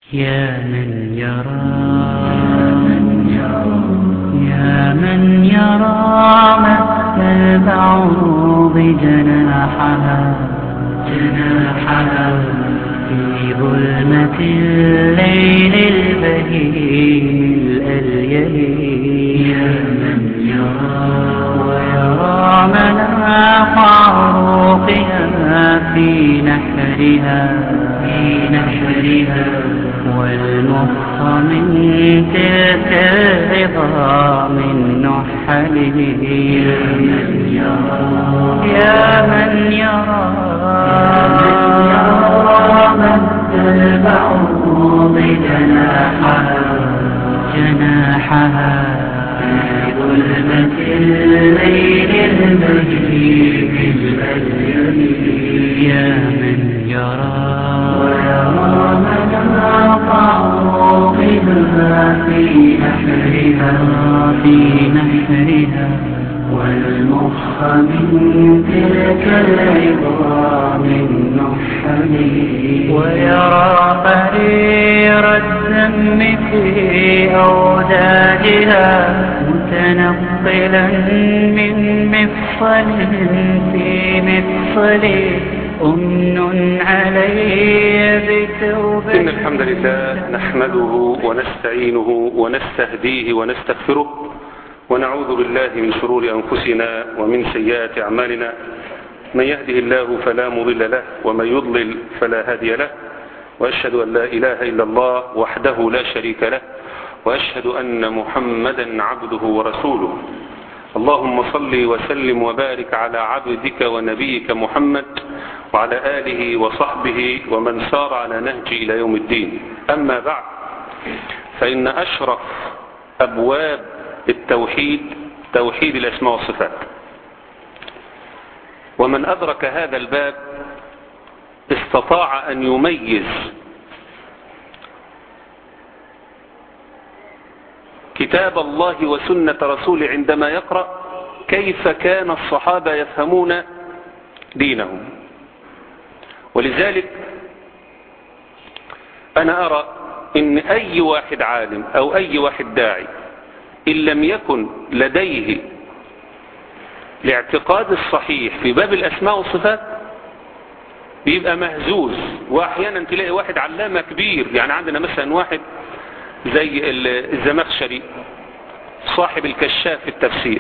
يا من يرى يا من يرى مس البعوض جناحها جناحها في ظلمة الليل البهيم الأليل يا من يرى ويرى مناق عروقها في نحرها في نحرها والمخ من تلك الرضا من نحله يا من يرى يا من يرى مد البعوض جناحها جناحها في ظلمة الليل البهيم الأليم يا من يرى ويرى مناط عروقها في نحرها في نحرها والمخ من تلك العظام النحل ويرى قرير الدم في أوداجها متنقلا من مفصل في مفصل أمن علي بتوبة إن الحمد لله نحمده ونستعينه ونستهديه ونستغفره ونعوذ بالله من شرور أنفسنا ومن سيئات أعمالنا من يهده الله فلا مضل له ومن يضلل فلا هادي له وأشهد أن لا إله إلا الله وحده لا شريك له وأشهد أن محمدا عبده ورسوله اللهم صل وسلم وبارك على عبدك ونبيك محمد وعلى آله وصحبه ومن سار على نهج إلى يوم الدين أما بعد فإن أشرف أبواب التوحيد توحيد الأسماء والصفات ومن أدرك هذا الباب استطاع أن يميز كتاب الله وسنة رسوله عندما يقرأ كيف كان الصحابة يفهمون دينهم ولذلك أنا أرى إن أي واحد عالم أو أي واحد داعي إن لم يكن لديه الاعتقاد الصحيح في باب الأسماء والصفات بيبقى مهزوز وأحيانا تلاقي واحد علامة كبير يعني عندنا مثلا واحد زي الزمخشري صاحب الكشاف في التفسير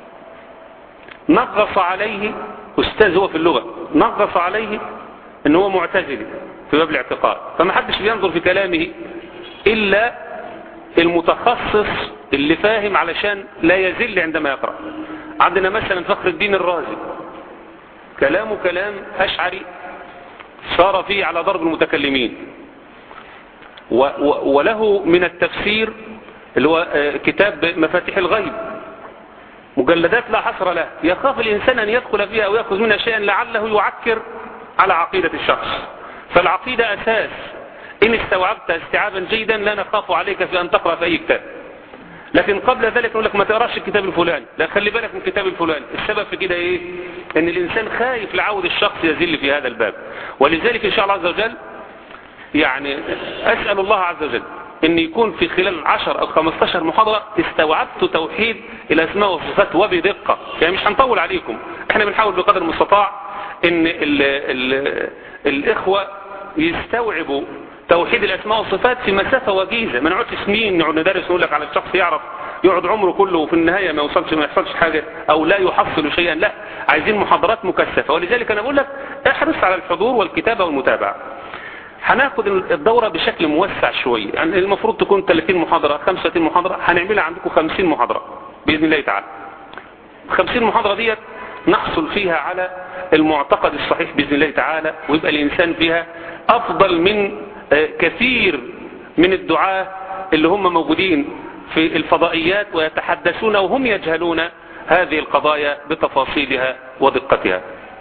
نغص عليه أستاذ هو في اللغة نغص عليه ان هو معتزلي في باب الاعتقاد فما حدش بينظر في كلامه إلا المتخصص اللي فاهم علشان لا يزل عندما يقرأ عندنا مثلا فخر الدين الرازي كلامه كلام أشعري صار فيه على ضرب المتكلمين و و وله من التفسير اللي هو كتاب مفاتيح الغيب مجلدات لا حصر له يخاف الإنسان أن يدخل فيها أو يأخذ منها شيئا لعله يعكر على عقيدة الشخص فالعقيدة أساس إن استوعبت استيعابا جيدا لا نخاف عليك في أن تقرأ في أي كتاب لكن قبل ذلك نقول لك ما تقراش الكتاب الفلاني لا خلي بالك من الكتاب الفلاني السبب في كده ايه ان الانسان خايف لعود الشخص يزل في هذا الباب ولذلك ان شاء الله عز وجل يعني اسال الله عز وجل ان يكون في خلال 10 او 15 محاضرة استوعبت توحيد الاسماء والصفات وبدقة يعني مش هنطول عليكم احنا بنحاول بقدر المستطاع ان ال ال الاخوة يستوعبوا توحيد الأسماء والصفات في مسافة وجيزة ما نقعدش سنين نقعد ندرس نقول لك على الشخص يعرف يقعد عمره كله وفي النهاية ما يوصلش ما يحصلش حاجة أو لا يحصل شيئا لا عايزين محاضرات مكثفة ولذلك أنا بقول لك احرص على الحضور والكتابة والمتابعة هناخد الدورة بشكل موسع شوية يعني المفروض تكون 30 محاضرة 35 محاضرة هنعملها عندكم 50 محاضرة بإذن الله تعالى 50 محاضرة ديت نحصل فيها على المعتقد الصحيح بإذن الله تعالى ويبقى الإنسان فيها أفضل من كثير من الدعاة اللي هم موجودين في الفضائيات ويتحدثون وهم يجهلون هذه القضايا بتفاصيلها ودقتها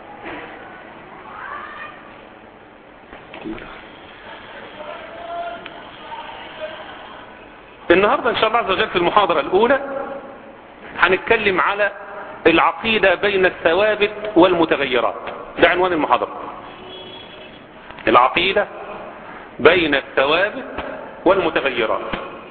النهاردة إن شاء الله عز وجل في المحاضرة الأولى هنتكلم على العقيدة بين الثوابت والمتغيرات ده عنوان المحاضرة العقيدة بين الثوابت والمتغيرات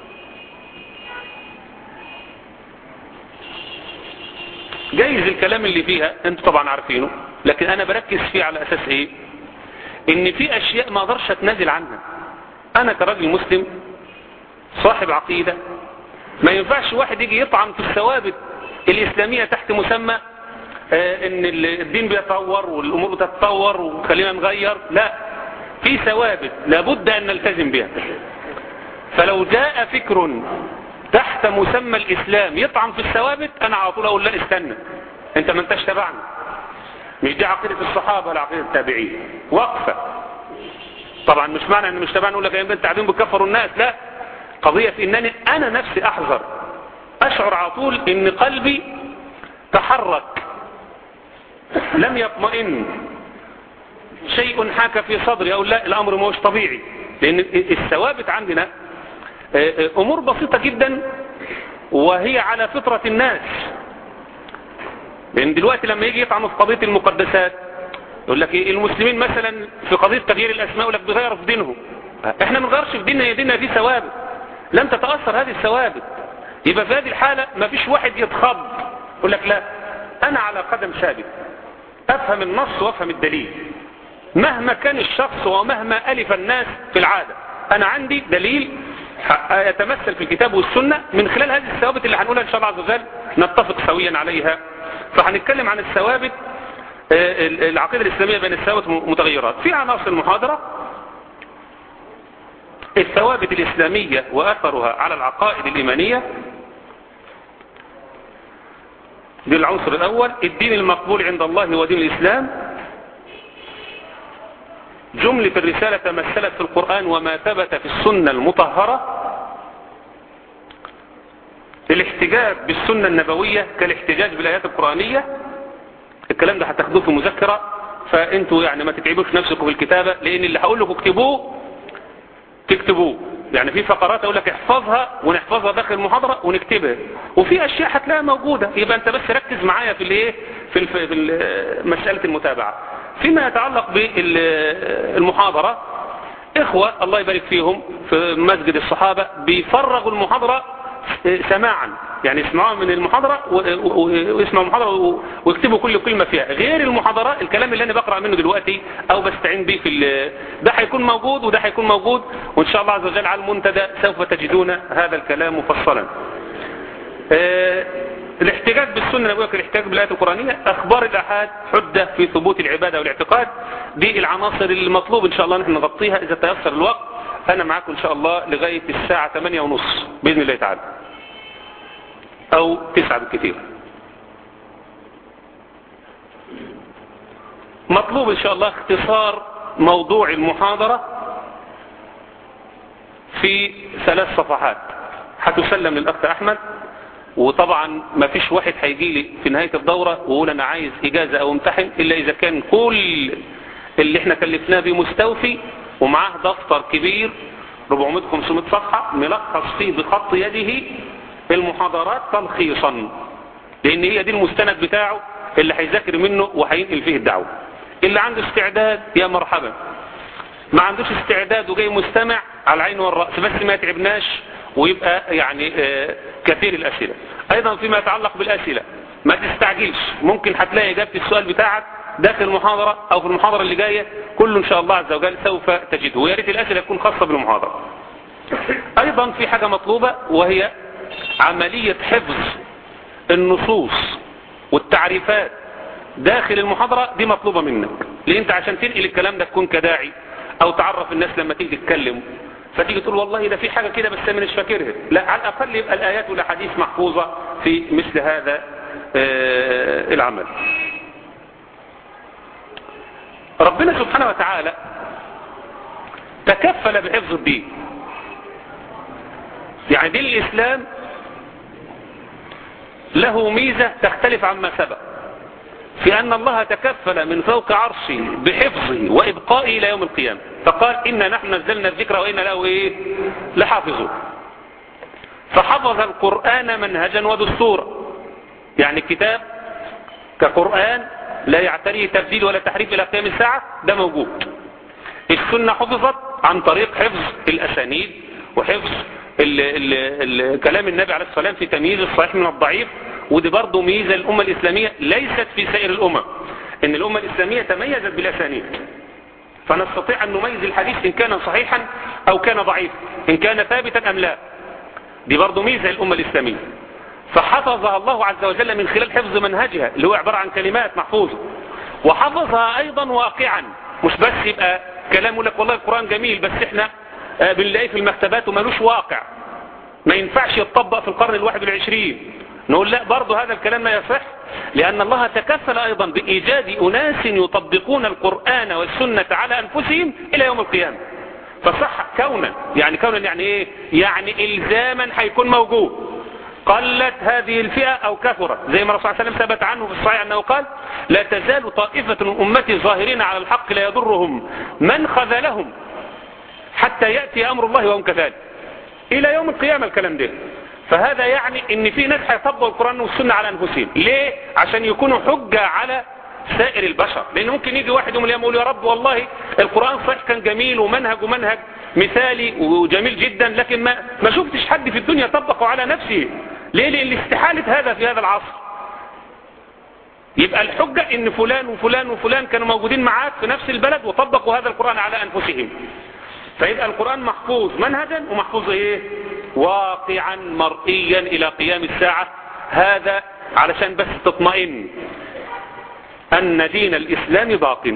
جايز الكلام اللي فيها انتوا طبعا عارفينه لكن انا بركز فيه على اساس ايه ان في اشياء ما اقدرش اتنازل عنها انا كراجل مسلم صاحب عقيدة ما ينفعش واحد يجي يطعن في الثوابت الاسلامية تحت مسمى آه ان الدين بيتطور والامور بتتطور وخلينا نغير لا في ثوابت لابد ان نلتزم بها فلو جاء فكر تحت مسمى الاسلام يطعن في الثوابت انا على طول اقول لا استنى انت ما انتش تبعنا مش دي عقيدة الصحابة ولا عقيدة التابعين وقفة طبعا مش معنى ان مش تبعنا نقول لك يا التعليم بتكفروا الناس لا قضية في انني انا نفسي احذر اشعر على طول ان قلبي تحرك لم يطمئن شيء حاك في صدري اقول لا الامر مش طبيعي لان الثوابت عندنا امور بسيطة جدا وهي على فطرة الناس لان دلوقتي لما يجي يطعنوا في قضية المقدسات يقول لك ايه المسلمين مثلا في قضية تغيير الاسماء يقول لك بيغيروا في دينهم احنا ما نغيرش في ديننا هي ديننا دي ثوابت لم تتأثر هذه الثوابت يبقى في هذه الحالة ما فيش واحد يتخض يقول لك لا انا على قدم ثابت افهم النص وافهم الدليل مهما كان الشخص ومهما ألف الناس في العادة انا عندي دليل يتمثل في الكتاب والسنة من خلال هذه الثوابت اللي هنقولها ان شاء الله عز وجل نتفق سويا عليها فهنتكلم عن الثوابت العقيدة الإسلامية بين الثوابت متغيرات في عناصر المحاضرة الثوابت الإسلامية وأثرها على العقائد الإيمانية دي العنصر الأول الدين المقبول عند الله هو دين الإسلام جملة الرسالة تمثلت في القرآن وما ثبت في السنة المطهرة الاحتجاج بالسنة النبوية كالاحتجاج بالآيات القرآنية الكلام ده هتاخدوه في مذكرة فانتوا يعني ما تتعبوش نفسكم في الكتابة لان اللي هقول لكم اكتبوه تكتبوه يعني في فقرات اقول لك احفظها ونحفظها داخل المحاضرة ونكتبها وفي اشياء هتلاقيها موجودة يبقى انت بس ركز معايا في الايه في, في مسألة المتابعة فيما يتعلق بالمحاضرة اخوة الله يبارك فيهم في مسجد الصحابة بيفرغوا المحاضرة سماعا يعني اسمعوها من المحاضرة واسمعوا المحاضرة واكتبوا كل كلمة فيها غير المحاضرة الكلام اللي انا بقرأ منه دلوقتي او بستعين به في ده هيكون موجود وده هيكون موجود وان شاء الله عز وجل على المنتدى سوف تجدون هذا الكلام مفصلا اه الاحتجاج بالسنة نبوية كالاحتجاج بالآيات القرآنية أخبار الأحاد حجة في ثبوت العبادة والاعتقاد دي العناصر المطلوب إن شاء الله نحن نغطيها إذا تيسر الوقت أنا معاكم إن شاء الله لغاية الساعة 8 ونص بإذن الله تعالى أو 9 بالكثير مطلوب إن شاء الله اختصار موضوع المحاضرة في ثلاث صفحات هتسلم للأخ أحمد وطبعا ما فيش واحد هيجي لي في نهاية الدورة ويقول أنا عايز إجازة أو امتحن إلا إذا كان كل اللي احنا كلفناه بيه مستوفي ومعاه دفتر كبير 400-500 صفحة ملخص فيه بخط يده المحاضرات تلخيصا لأن هي دي المستند بتاعه اللي هيذاكر منه وهينقل فيه الدعوة اللي عنده استعداد يا مرحبا ما عندوش استعداد وجاي مستمع على العين والرأس بس ما يتعبناش ويبقى يعني آه كثير الأسئلة أيضا فيما يتعلق بالأسئلة ما تستعجلش ممكن هتلاقي إجابة السؤال بتاعك داخل المحاضرة أو في المحاضرة اللي جاية كله إن شاء الله عز وجل سوف تجده ويا ريت الأسئلة تكون خاصة بالمحاضرة أيضا في حاجة مطلوبة وهي عملية حفظ النصوص والتعريفات داخل المحاضرة دي مطلوبة منك لأن أنت عشان تنقل الكلام ده تكون كداعي أو تعرف الناس لما تيجي تتكلم فتيجي تقول والله ده في حاجة كده بس أنا مش فاكرها لا على الأقل يبقى الآيات والأحاديث محفوظة في مثل هذا آه العمل ربنا سبحانه وتعالى تكفل بحفظ الدين يعني دين الإسلام له ميزة تختلف عما سبق في أن الله تكفل من فوق عرشه بحفظه وإبقائه إلى يوم القيامة فقال إنا نحن نزلنا الذكر وإنا له إيه لحافظون فحفظ القرآن منهجا ودستورا يعني الكتاب كقرآن لا يعتريه تبديل ولا تحريف إلى قيام الساعة ده موجود السنة حفظت عن طريق حفظ الأسانيد وحفظ ال ال ال كلام النبي عليه الصلاة والسلام في تمييز الصحيح من الضعيف ودي برضه ميزة الأمة الإسلامية ليست في سائر الأمم إن الأمة الإسلامية تميزت بالأسانيد فنستطيع أن نميز الحديث إن كان صحيحا أو كان ضعيف إن كان ثابتا أم لا دي برضه ميزة الأمة الإسلامية فحفظها الله عز وجل من خلال حفظ منهجها اللي هو عبارة عن كلمات محفوظة وحفظها أيضا واقعا مش بس يبقى كلام يقول لك والله القرآن جميل بس احنا بنلاقيه في المكتبات ومالوش واقع ما ينفعش يتطبق في القرن الواحد والعشرين نقول لا برضه هذا الكلام ما يصح لأن الله تكفل أيضا بإيجاد أناس يطبقون القرآن والسنة على أنفسهم إلى يوم القيامة فصح كونا يعني كونا يعني إيه يعني إلزاما هيكون موجود قلت هذه الفئة أو كثرت زي ما الرسول صلى الله عليه وسلم ثبت عنه في الصحيح أنه قال لا تزال طائفة من أمتي ظاهرين على الحق لا يضرهم من خذلهم حتى يأتي أمر الله وهم كذلك إلى يوم القيامة الكلام ده فهذا يعني ان في ناس هيطبقوا القرآن والسنة على أنفسهم ليه؟ عشان يكونوا حجة على سائر البشر لأن ممكن يجي واحد يوم القيامة يقول يا رب والله القرآن صحيح كان جميل ومنهج ومنهج مثالي وجميل جدا لكن ما, ما شفتش حد في الدنيا طبقه على نفسه ليه لأن استحالة هذا في هذا العصر يبقى الحجة ان فلان وفلان وفلان كانوا موجودين معاك في نفس البلد وطبقوا هذا القرآن على أنفسهم فيبقى القرآن محفوظ منهجا ومحفوظ ايه واقعا مرئيا الى قيام الساعة هذا علشان بس تطمئن ان دين الاسلام باق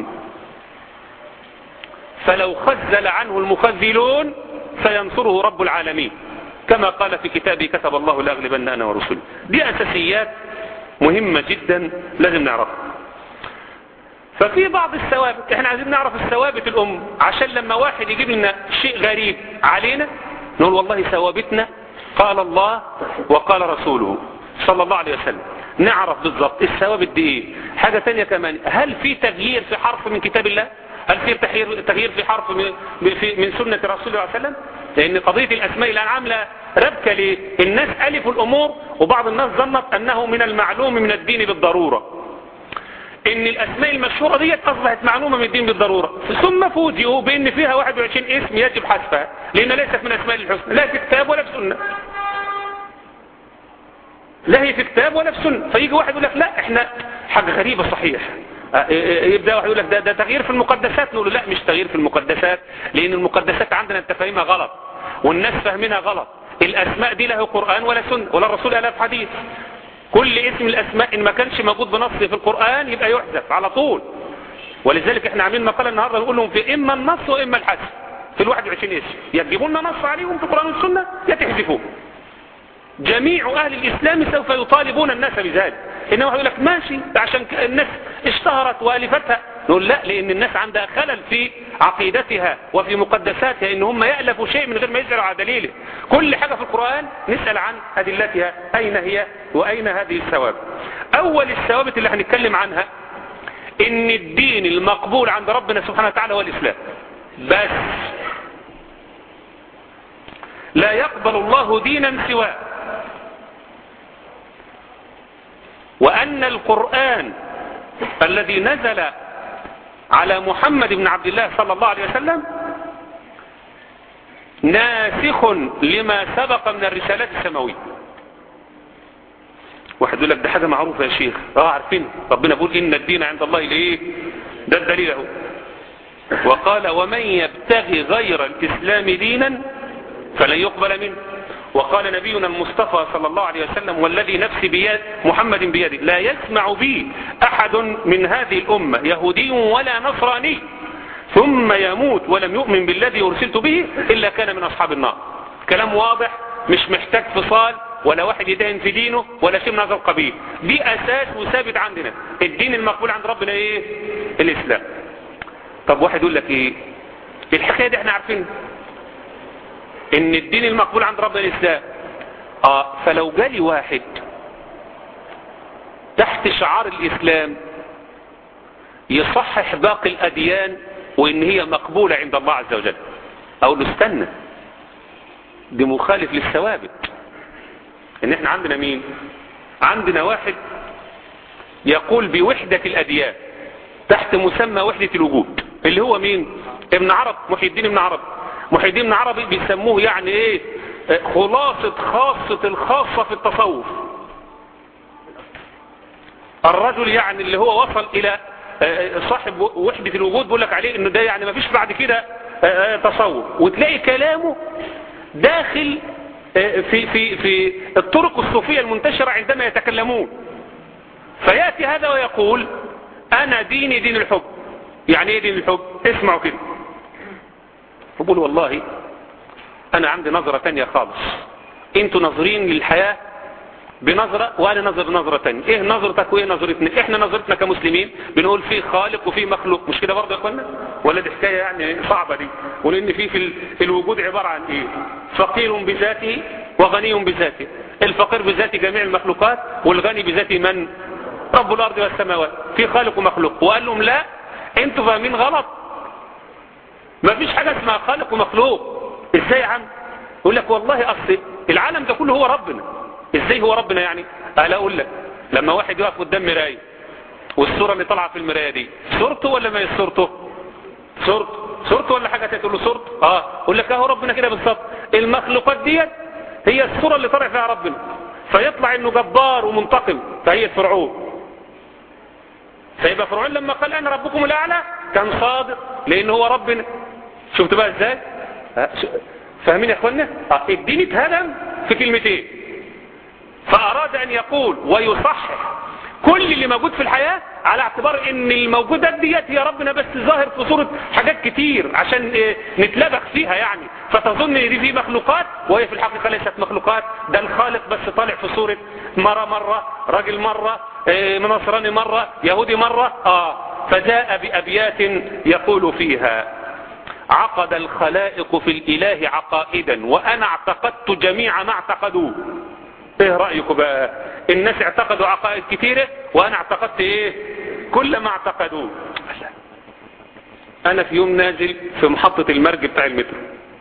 فلو خزل عنه المخذلون سينصره رب العالمين كما قال في كتابه كتب الله لاغلبن انا ورسلي دي اساسيات مهمة جدا لازم نعرفها ففي بعض الثوابت احنا عايزين نعرف الثوابت الام عشان لما واحد يجيب لنا شيء غريب علينا نقول والله ثوابتنا قال الله وقال رسوله صلى الله عليه وسلم نعرف بالضبط الثوابت دي ايه حاجة تانية كمان هل في تغيير في حرف من كتاب الله هل في تغيير تغيير في حرف من, في من سنة الرسول صلى الله عليه وسلم لان قضية الاسماء الان عاملة ربكة ليه الناس الفوا الامور وبعض الناس ظنت انه من المعلوم من الدين بالضرورة ان الاسماء المشهورة ديت اصبحت معلومة من الدين بالضرورة ثم فوجئوا بان فيها 21 اسم يجب حذفها لان ليست من اسماء الحسنى لا في كتاب ولا في سنة لا هي في كتاب ولا في سنة فيجي واحد يقول لك لا احنا حاجة غريبة صحيح يبدأ واحد يقول لك ده, ده تغيير في المقدسات نقول له لا مش تغيير في المقدسات لان المقدسات عندنا انت فاهمها غلط والناس فاهمينها غلط الاسماء دي له قرآن ولا سنة ولا الرسول قالها في حديث كل اسم الاسماء ان ما كانش موجود بنص في القرآن يبقى يحذف على طول ولذلك احنا عاملين مقالة النهاردة نقول لهم في اما النص واما الحذف في ال 21 اسم يا تجيبوا لنا نص عليهم في القرآن والسنة يا تحذفوه جميع اهل الاسلام سوف يطالبون الناس بذلك انما يقول لك ماشي عشان الناس اشتهرت والفتها نقول لا لان الناس عندها خلل في عقيدتها وفي مقدساتها ان هم يألفوا شيء من غير ما يسألوا على دليله كل حاجة في القرآن نسأل عن أدلتها أين هي وأين هذه الثوابت أول الثوابت اللي هنتكلم عنها ان الدين المقبول عند ربنا سبحانه وتعالى هو الإسلام بس لا يقبل الله دينا سواه وأن القرآن الذي نزل على محمد بن عبد الله صلى الله عليه وسلم ناسخ لما سبق من الرسالات السماوية واحد يقول لك ده حاجة معروفة يا شيخ اه عارفين ربنا بيقول إن الدين عند الله الايه ده الدليل اهو وقال ومن يبتغي غير الإسلام دينا فلن يقبل منه وقال نبينا المصطفى صلى الله عليه وسلم والذي نفسي بيد محمد بيده لا يسمع بي أحد من هذه الأمة يهودي ولا نصراني ثم يموت ولم يؤمن بالذي أرسلت به إلا كان من أصحاب النار كلام واضح مش محتاج فصال ولا واحد يدهن في دينه ولا شيء من هذا القبيل دي أساس وثابت عندنا الدين المقبول عند ربنا إيه الإسلام طب واحد يقول لك إيه الحكاية دي احنا عارفين ان الدين المقبول عند ربنا الاسلام اه فلو جالي واحد تحت شعار الاسلام يصحح باقي الاديان وان هي مقبولة عند الله عز وجل اقول له استنى دي مخالف للثوابت ان احنا عندنا مين عندنا واحد يقول بوحدة الاديان تحت مسمى وحدة الوجود اللي هو مين ابن عرب محي الدين ابن عرب محي الدين عربي بيسموه يعني ايه خلاصة خاصة الخاصة في التصوف الرجل يعني اللي هو وصل الى صاحب وحدة الوجود بيقول لك عليه انه ده يعني ما فيش بعد كده تصوف وتلاقي كلامه داخل في في في الطرق الصوفية المنتشرة عندما يتكلمون فيأتي هذا ويقول أنا ديني دين الحب يعني ايه دين الحب اسمعوا كده يقول والله أنا عندي نظرة تانية خالص انتوا ناظرين للحياة بنظرة وانا نظر نظرة تانية ايه نظرتك وايه نظرتنا احنا نظرتنا كمسلمين بنقول في خالق وفي مخلوق مش كده برضه يا اخوانا ولا دي حكاية يعني صعبة دي ولان في في الوجود عبارة عن ايه فقير بذاته وغني بذاته الفقير بذات جميع المخلوقات والغني بذات من رب الارض والسماوات في خالق ومخلوق وقال لهم لا انتوا فاهمين غلط ما فيش حاجة اسمها خالق ومخلوق ازاي يا عم يقول لك والله اصل العالم ده كله هو ربنا ازاي هو ربنا يعني قال اقول لك لما واحد يقف قدام مرايه والصورة اللي طالعه في المرايه دي صورته ولا ما هي صورته صورته صورته ولا حاجة تقول له صورته اه يقول لك اهو ربنا كده بالظبط المخلوقات ديت هي الصورة اللي طالع فيها ربنا فيطلع انه جبار ومنتقم فهي فرعون فيبقى فرعون لما قال انا ربكم الاعلى كان صادق لان هو ربنا شفت بقى ازاي فاهمين يا اخوانا اه الدين اتهدم في كلمتين فاراد ان يقول ويصحح كل اللي موجود في الحياة على اعتبار ان الموجودات ديت هي ربنا بس ظاهر في صورة حاجات كتير عشان اه نتلبخ فيها يعني فتظن ان دي في مخلوقات وهي في الحقيقة ليست مخلوقات ده الخالق بس طالع في صورة مرة مرة راجل مرة اه نصراني مرة يهودي مرة اه فجاء بأبيات يقول فيها عقد الخلائق في الإله عقائدا وأنا اعتقدت جميع ما اعتقدوه ايه رأيكم بقى الناس اعتقدوا عقائد كثيرة وانا اعتقدت ايه كل ما اعتقدوه انا في يوم نازل في محطة المرج بتاع المترو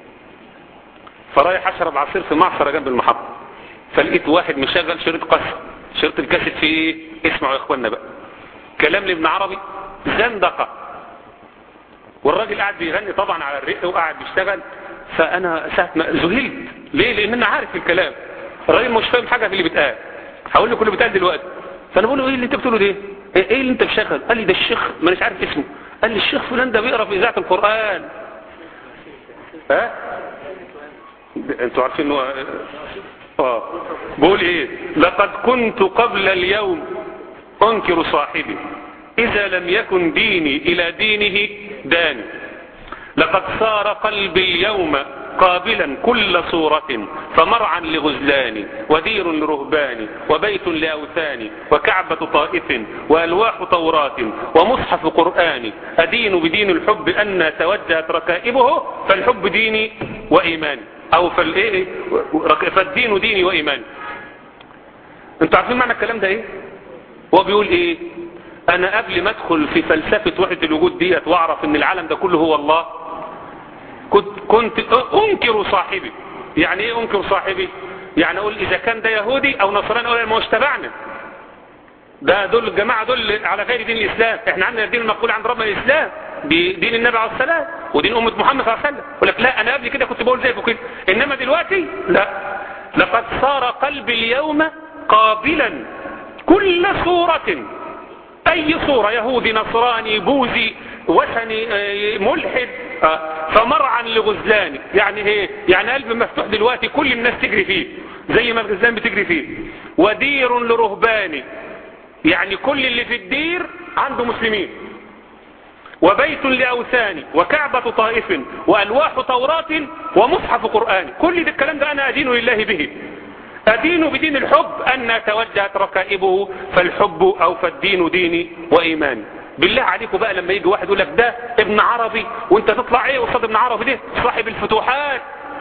فرايح اشرب عصير في معصرة جنب المحطة فلقيت واحد مشغل شريط قصر شريط الكاسيت في ايه اسمعوا يا اخوانا بقى كلام لابن عربي زندقة والراجل قاعد بيغني طبعا على الرق وقاعد بيشتغل فانا ساعة ما ذهلت ليه لان انا عارف الكلام الراجل مش فاهم حاجة في اللي بيتقال هقول له كله بيتقال دلوقتي فانا بقول له ايه اللي انت بتقوله ده ايه اللي انت مشغل قال لي ده الشيخ ما مش عارف اسمه قال لي الشيخ فلان ده بيقرا في اذاعه القران ها انتوا عارفين انه اه بقول ايه لقد كنت قبل اليوم انكر صاحبي اذا لم يكن ديني الى دينه داني لقد صار قلبي اليوم قابلا كل صورة فمرعا لغزلان ودير لرهبان وبيت لأوثان وكعبة طائف وألواح توراة ومصحف قرآن أدين بدين الحب أن توجهت ركائبه فالحب ديني وإيماني أو فالإيه فالدين ديني وإيماني انتوا عارفين معنى الكلام ده ايه هو بيقول ايه انا قبل ما ادخل في فلسفة وحدة الوجود ديت واعرف ان العالم ده كله هو الله كنت, كنت انكر صاحبي يعني ايه انكر صاحبي يعني اقول اذا كان ده يهودي او نصراني اقول ما هوش تبعنا ده دول الجماعة دول على غير دين الاسلام احنا عندنا الدين المقبول عند ربنا الاسلام بدين النبي عليه السلام ودين امة محمد صلى الله عليه وسلم يقول لك لا انا قبل كده كنت بقول زيكم كده انما دلوقتي لا لقد صار قلبي اليوم قابلا كل صورة اي صورة يهودي نصراني بوذي وثني ملحد فمرعا لغزلان يعني ايه يعني قلب مفتوح دلوقتي كل الناس تجري فيه زي ما الغزلان بتجري فيه ودير لرهبان يعني كل اللي في الدير عنده مسلمين وبيت لأوثان وكعبة طائف وألواح توراة ومصحف قرآن كل ده الكلام ده أنا أدين لله به أدين بدين الحب أن توجهت ركائبه فالحب أو فالدين ديني وإيماني بالله عليكم بقى لما يجي واحد يقول لك ده ابن عربي وانت تطلع ايه قصاد ابن عربي ده صاحب الفتوحات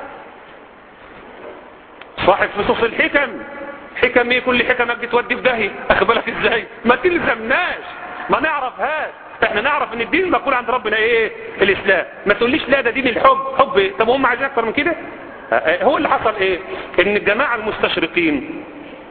صاحب فصوص الحكم حكم ايه كل حكمك بتودي في داهيه اخبرك ازاي ما تلزمناش ما نعرفهاش احنا نعرف ان الدين المقول عند ربنا ايه الاسلام ما تقوليش لا ده دين الحب حب ايه طب هم عايزين اكتر من كده هو اللي حصل ايه ان الجماعة المستشرقين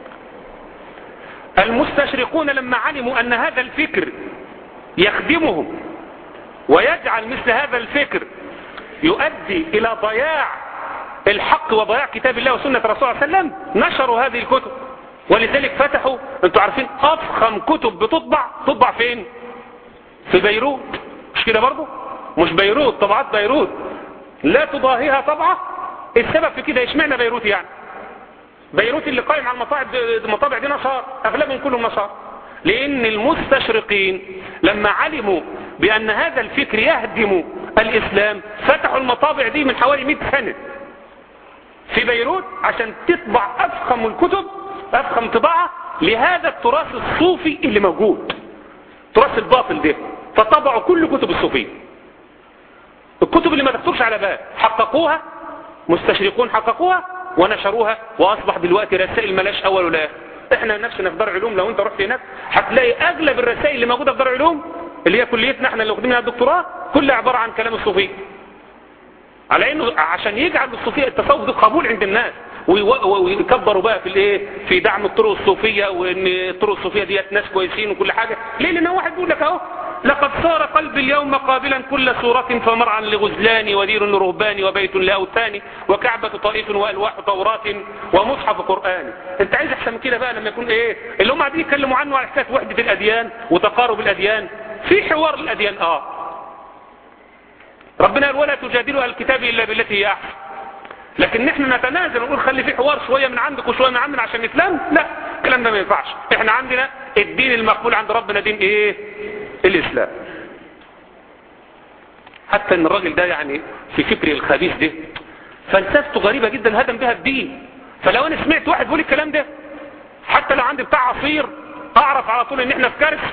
المستشرقون لما علموا ان هذا الفكر يخدمهم ويجعل مثل هذا الفكر يؤدي الى ضياع الحق وضياع كتاب الله وسنة رسول الله صلى الله عليه وسلم نشروا هذه الكتب ولذلك فتحوا انتوا عارفين افخم كتب بتطبع تطبع فين في بيروت مش كده برضه مش بيروت طبعات بيروت لا تضاهيها طبعة السبب في كده اشمعنى بيروت يعني بيروت اللي قائم على المطابع المطابع دي نشاط اغلبهم كلهم نشاط لان المستشرقين لما علموا بان هذا الفكر يهدم الاسلام فتحوا المطابع دي من حوالي 100 سنة في بيروت عشان تطبع افخم الكتب افخم طباعة لهذا التراث الصوفي اللي موجود تراث الباطل ده فطبعوا كل كتب الصوفيه الكتب اللي ما تخطرش على بال حققوها مستشرقون حققوها ونشروها واصبح دلوقتي رسائل ملاش اول ولا اخر احنا نفسنا في دار علوم لو انت رحت هناك هتلاقي اغلب الرسائل اللي موجوده في دار علوم اللي هي كليتنا احنا اللي واخدين منها الدكتوراه كلها عباره عن كلام الصوفيه على انه عشان يجعل الصوفيه التصوف ده قبول عند الناس ويكبروا بقى في الايه في دعم الطرق الصوفيه وان الطرق الصوفيه ديت ناس كويسين وكل حاجه ليه لان واحد بيقول لك اهو لقد صار قلبي اليوم قابلا كل صورة فمرعا لغزلان ودير لرهبان وبيت لأوثان وكعبة طائف وألواح توراة ومصحف قرآن انت عايز احسن من كده بقى لما يكون ايه اللي هم قاعدين يتكلموا عنه على حكاية وحدة الأديان وتقارب الأديان في حوار الأديان اه ربنا قال ولا تجادلوا اهل الكتاب إلا بالتي هي أحسن لكن نحن نتنازل ونقول خلي في حوار شوية من عندك وشوية من عندنا عشان نتلم لا الكلام ده ما ينفعش احنا عندنا الدين المقبول عند ربنا دين ايه الإسلام حتى ان الراجل ده يعني في فكره الخبيث ده فلسفته غريبة جدا هدم بها الدين فلو انا سمعت واحد بيقول الكلام ده حتى لو عندي بتاع عصير اعرف على طول ان احنا في كارثه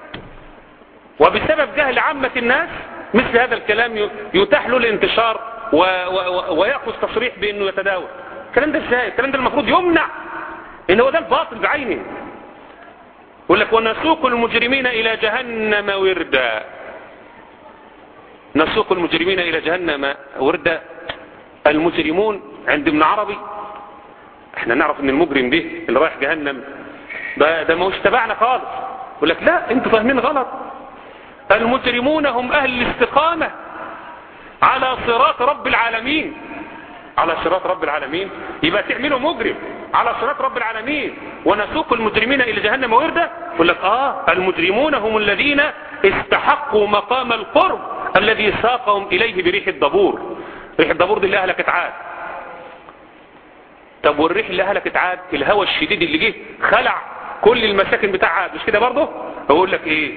وبسبب جهل عامة الناس مثل هذا الكلام يتاح له الانتشار و... و... ويأخذ تصريح بانه يتداول الكلام ده ازاي الكلام ده المفروض يمنع ان هو ده الباطل بعينه يقول لك ونسوق المجرمين إلى جهنم وردا نسوق المجرمين إلى جهنم وردا المجرمون عند ابن عربي احنا نعرف ان المجرم ده اللي رايح جهنم ده, ده مش تبعنا خالص يقول لك لا انتوا فاهمين غلط المجرمون هم اهل الاستقامة على صراط رب العالمين على صراط رب العالمين يبقى تعملوا مجرم على صراط رب العالمين ونسوق المجرمين إلى جهنم وردا يقول لك آه المجرمون هم الذين استحقوا مقام القرب الذي ساقهم إليه بريح الضبور ريح الضبور دي اللي أهلكت عاد طب والريح اللي أهلكت عاد الهوى الشديد اللي جه خلع كل المساكن بتاع عاد مش كده برضه أقول لك إيه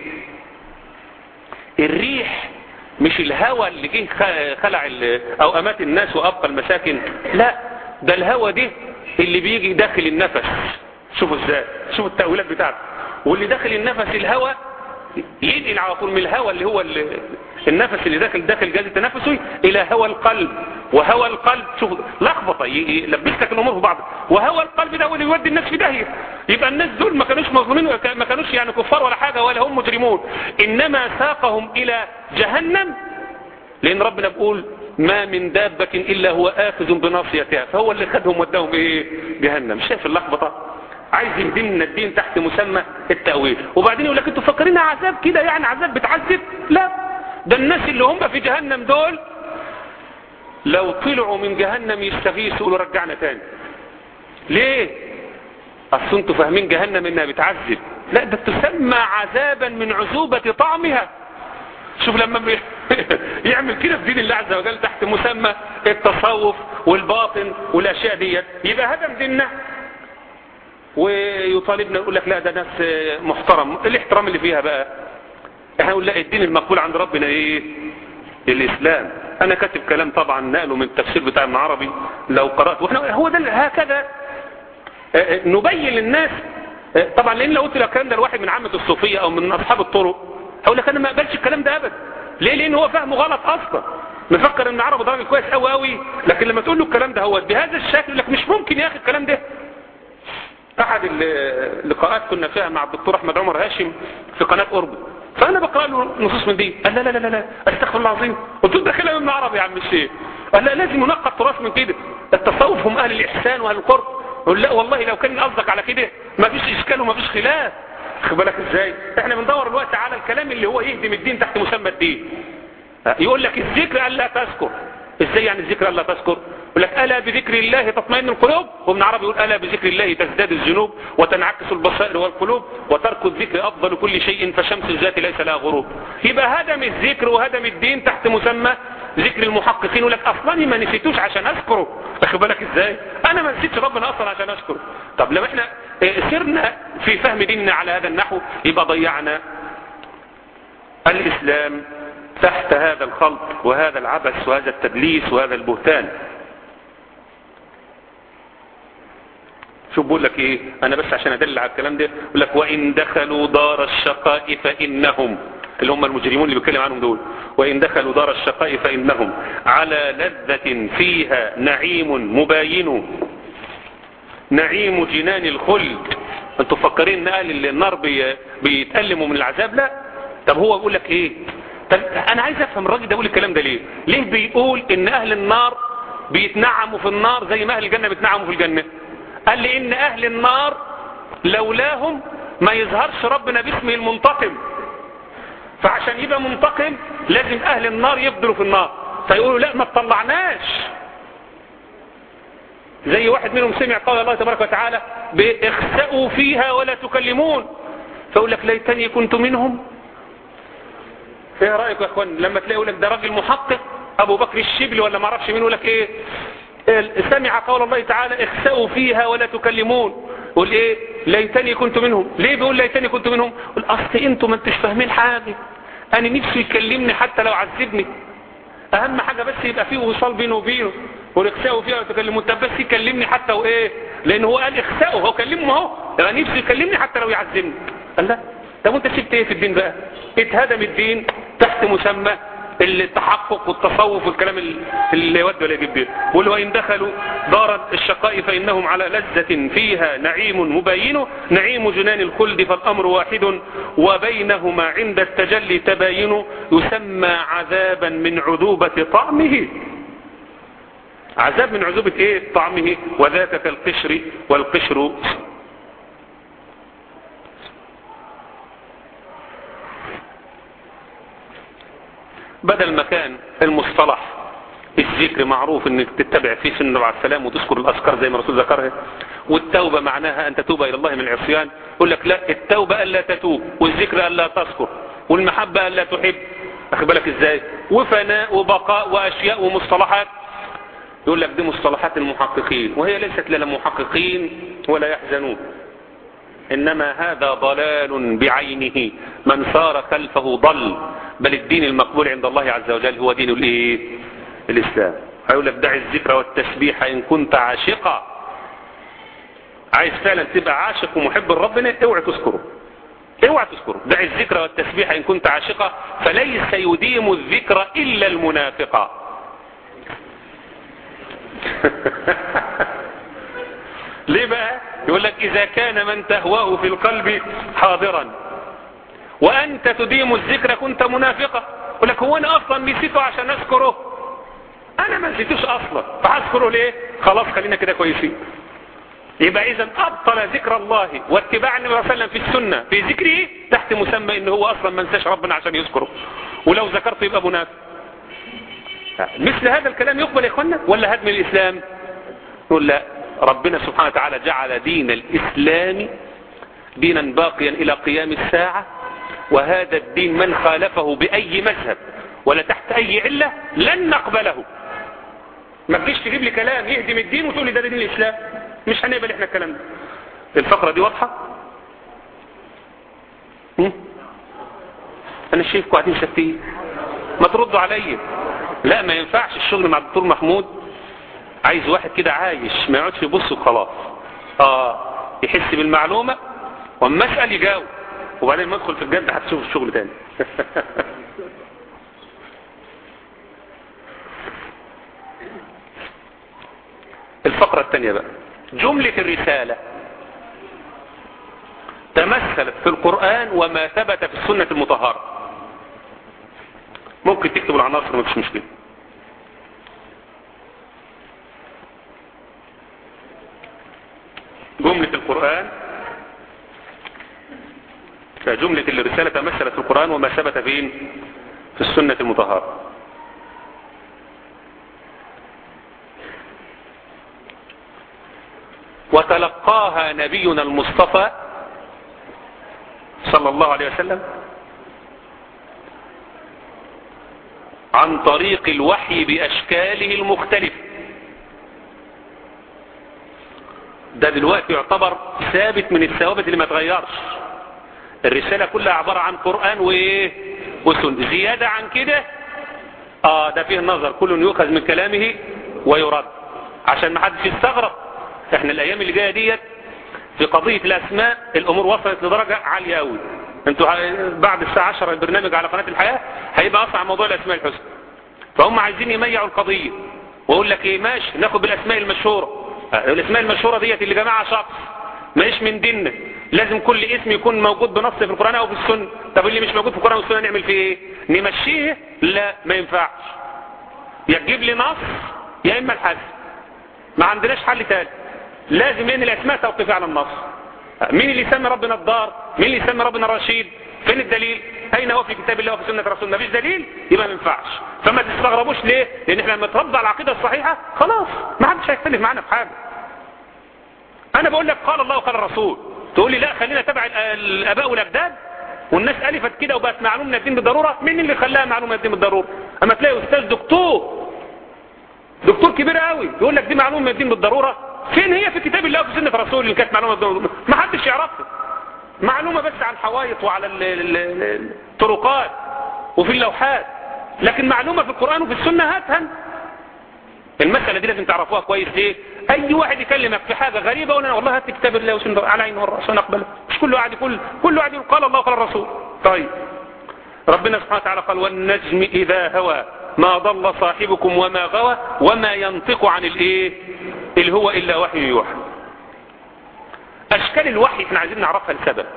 الريح مش الهوى اللي جه خلع او امات الناس وابقى المساكن لا ده الهوى ده اللي بيجي داخل النفس شوفوا ازاي شوفوا التأويلات بتاعته واللي داخل النفس الهوى ينقل على طول من الهوى اللي هو النفس اللي داخل داخل جهاز التنفسي الى هوى القلب وهوى القلب شوف لخبطه يلبس لك الامور في بعض وهوى القلب ده هو اللي يودي الناس في داهيه يبقى الناس دول ما كانوش مظلومين ما كانوش يعني كفار ولا حاجه ولا هم مجرمون انما ساقهم الى جهنم لان ربنا بيقول ما من دابة الا هو اخذ بناصيتها فهو اللي خدهم وداهم ايه جهنم شايف اللخبطه عايز يهدمنا الدين تحت مسمى التأويل وبعدين يقول لك انتوا فاكرين عذاب كده يعني عذاب بتعذب لا ده الناس اللي هم في جهنم دول لو طلعوا من جهنم يستغيثوا يقولوا رجعنا تاني ليه اصل انتوا فاهمين جهنم انها بتعذب لا ده تسمى عذابا من عذوبة طعمها شوف لما بي... يعمل كده في دين الله عز وجل تحت مسمى التصوف والباطن والاشياء ديت يبقى هدم ديننا ويطالبنا يقول لك لا ده ناس محترم الاحترام اللي فيها بقى احنا نقول لا الدين المقبول عند ربنا ايه الاسلام انا كاتب كلام طبعا نقله من التفسير بتاع ابن عربي لو قرأت واحنا هو ده هكذا نبين للناس طبعا لان لو قلت لك الكلام ده لواحد من عامة الصوفية او من اصحاب الطرق هقول لك انا ما اقبلش الكلام ده ابدا ليه لان هو فهمه غلط اصلا مفكر ان عربي ده راجل كويس قوي قوي لكن لما تقول له الكلام ده هو بهذا الشكل لك مش ممكن يا اخي الكلام ده احد اللقاءات كنا فيها مع الدكتور احمد عمر هاشم في قناة اوربت فانا بقرا له نصوص من دي قال لا لا لا لا استغفر الله العظيم قلت له ده كلام ابن عربي يا عم الشيخ قال لا لازم ننقى التراث من كده التصوف هم اهل الاحسان واهل القرب قل لا والله لو كان قصدك على كده ما فيش اشكال وما فيش خلاف خد بالك ازاي احنا بندور الوقت على الكلام اللي هو يهدم الدين تحت مسمى الدين يقول لك الذكر قال لا تذكر ازاي يعني الذكر الا تذكر يقول لك الا بذكر الله تطمئن القلوب وابن عربي يقول الا بذكر الله تزداد الذنوب وتنعكس البصائر والقلوب وترك الذكر افضل كل شيء فشمس الذات ليس لها غروب يبقى هدم الذكر وهدم الدين تحت مسمى ذكر المحققين يقول لك اصلا ما نسيتوش عشان اذكره واخد بالك ازاي انا ما نسيتش ربنا اصلا عشان اذكره طب لما احنا سرنا في فهم ديننا على هذا النحو يبقى ضيعنا الاسلام تحت هذا الخلط وهذا العبث وهذا التدليس وهذا البهتان شوف بقول لك ايه انا بس عشان ادل على الكلام ده بقول لك وان دخلوا دار الشقاء فانهم اللي هم المجرمون اللي بيتكلم عنهم دول وان دخلوا دار الشقاء فانهم على لذة فيها نعيم مباين نعيم جنان الخلد انتوا فكرين ان اهل النار بي... بيتألموا من العذاب لا طب هو بيقول لك ايه طب انا عايز افهم الراجل ده يقول الكلام ده ليه ليه بيقول ان اهل النار بيتنعموا في النار زي ما اهل الجنة بيتنعموا في الجنة قال لي ان اهل النار لولاهم ما يظهرش ربنا باسمه المنتقم فعشان يبقى منتقم لازم اهل النار يفضلوا في النار فيقولوا لا ما تطلعناش زي واحد منهم سمع قول الله تبارك وتعالى باخسأوا فيها ولا تكلمون فيقول لك ليتني كنت منهم ايه رايك يا اخوان لما تلاقي يقول لك ده راجل محقق ابو بكر الشبلي ولا ما اعرفش مين يقول لك ايه سمع قول الله تعالى اخسأوا فيها ولا تكلمون يقول ايه ليتني كنت منهم ليه بيقول ليتني كنت منهم يقول اصل انتوا ما انتش فاهمين حاجه انا نفسي يكلمني حتى لو عذبني اهم حاجه بس يبقى فيه وصال بينه وبينه والاخساء فيها وتكلموا طب بس يكلمني حتى وايه لان هو قال اخساءه هو كلمه اهو يبقى نفسه يكلمني حتى لو يعذبني قال لا طب انت سبت ايه في الدين بقى اتهدم الدين تحت مسمى التحقق والتصوف والكلام اللي يود ولا يجيب به قل وإن دخلوا دار الشقاء فإنهم على لذة فيها نعيم مبين نعيم جنان الخلد فالأمر واحد وبينهما عند التجلي تباين يسمى عذابا من عذوبة طعمه عذاب من عذوبة ايه طعمه وذاك كالقشر والقشر بدل ما كان المصطلح الذكر معروف انك تتبع فيه سنة على السلام وتذكر الاذكار زي ما الرسول ذكرها والتوبة معناها ان تتوب الى الله من العصيان يقول لك لا التوبة الا تتوب والذكر الا تذكر والمحبة الا تحب اخد بالك ازاي وفناء وبقاء واشياء ومصطلحات يقول لك دي مصطلحات المحققين وهي ليست لا محققين ولا يحزنون إنما هذا ضلال بعينه من صار خلفه ضل بل الدين المقبول عند الله عز وجل هو دين الايه الإسلام هيقول لك دع الذكر والتسبيح إن كنت عاشقا عايز فعلا تبقى عاشق ومحب لربنا اوعى تذكره اوعى تذكره دع الذكر والتسبيح إن كنت عاشقا فليس يديم الذكر إلا المنافقا ليه بقى يقول لك إذا كان من تهواه في القلب حاضرا وأنت تديم الذكر كنت منافقا يقول لك هو أنا أصلا نسيته عشان أذكره أنا ما نسيتوش أصلا فهذكره ليه خلاص خلينا كده كويسين يبقى إذا أبطل ذكر الله واتباع النبي صلى الله عليه وسلم في السنة في ذكره تحت مسمى إن هو أصلا ما نساش ربنا عشان يذكره ولو ذكرته يبقى منافق مثل هذا الكلام يقبل يا إخوانا ولا هدم الإسلام نقول لا ربنا سبحانه وتعالى جعل دين الإسلام دينا باقيا إلى قيام الساعة وهذا الدين من خالفه بأي مذهب ولا تحت أي علة لن نقبله ما تجيش تجيب لي كلام يهدم الدين وتقول لي ده دين الإسلام مش هنقبل احنا الكلام ده الفقرة دي واضحة هم؟ انا شايفكم قاعدين ساكتين ما تردوا عليا لا ما ينفعش الشغل مع الدكتور محمود عايز واحد كده عايش ما يقعدش يبص وخلاص اه يحس بالمعلومة واما اسال يجاوب وبعدين ما ادخل في الجد هتشوف الشغل تاني الفقرة الثانية بقى جملة الرسالة تمثلت في القرآن وما ثبت في السنة المطهرة ممكن تكتب العناصر مفيش مشكلة جملة القرآن جملة الرسالة تمثلت في القرآن وما ثبت فين في السنة المطهرة وتلقاها نبينا المصطفى صلى الله عليه وسلم عن طريق الوحي بأشكاله المختلفة ده دلوقتي يعتبر ثابت من الثوابت اللي ما تغيرش الرسالة كلها عبارة عن قرآن وإيه وسنة زيادة عن كده آه ده فيه النظر كل يؤخذ من كلامه ويرد عشان ما حدش يستغرب احنا الأيام اللي جاية ديت في قضية الأسماء الأمور وصلت لدرجة عالية قوي انتوا بعد الساعة 10 البرنامج على قناة الحياة هيبقى أصلا عن موضوع الأسماء الحسنى فهم عايزين يميعوا القضية وأقول لك إيه ماشي ناخد بالأسماء المشهورة الأسماء المشهورة ديت اللي جماعة شخص ماهيش من ديننا لازم كل اسم يكون موجود بنص في القرآن أو في السنة طب اللي مش موجود في القرآن والسنة نعمل فيه إيه نمشيه لا ما ينفعش يا تجيب لي نص يا إما الحذف ما عندناش حل تاني لازم ان الاسماء توقف على النص مين اللي يسمي ربنا الدار مين اللي يسمي ربنا الرشيد فين الدليل اين هو في كتاب الله وفي سنة رسولنا مفيش دليل يبقى ما ينفعش فما تستغربوش ليه لان احنا لما نتربى على العقيدة الصحيحة خلاص ما حدش هيختلف معانا في حاجة انا بقول لك قال الله وقال الرسول تقول لي لا خلينا تبع الاباء والاجداد والناس الفت كده وبقت معلومه من الدين بالضروره مين اللي خلاها معلومه من الدين بالضروره اما تلاقي استاذ دكتور دكتور كبير قوي يقول لك دي معلومه من الدين بالضروره فين هي في كتاب الله وفي سنة رسول اللي كانت معلومة بالضرورة ما حدش يعرفها معلومة بس على الحوائط وعلى الطرقات وفي اللوحات لكن معلومة في القرآن وفي السنة هاتها المسألة دي لازم تعرفوها كويس ليه اي واحد يكلمك في حاجة غريبة يقول انا والله هات كتاب الله وسنة على عين والرأس ونقبله مش كل واحد يقول كل واحد يقول قال الله وقال الرسول طيب ربنا سبحانه وتعالى قال والنجم إذا هوى ما ضل صاحبكم وما غوى وما ينطق عن الايه اللي هو إلا وحي يوحى أشكال الوحي احنا عايزين نعرفها لسبب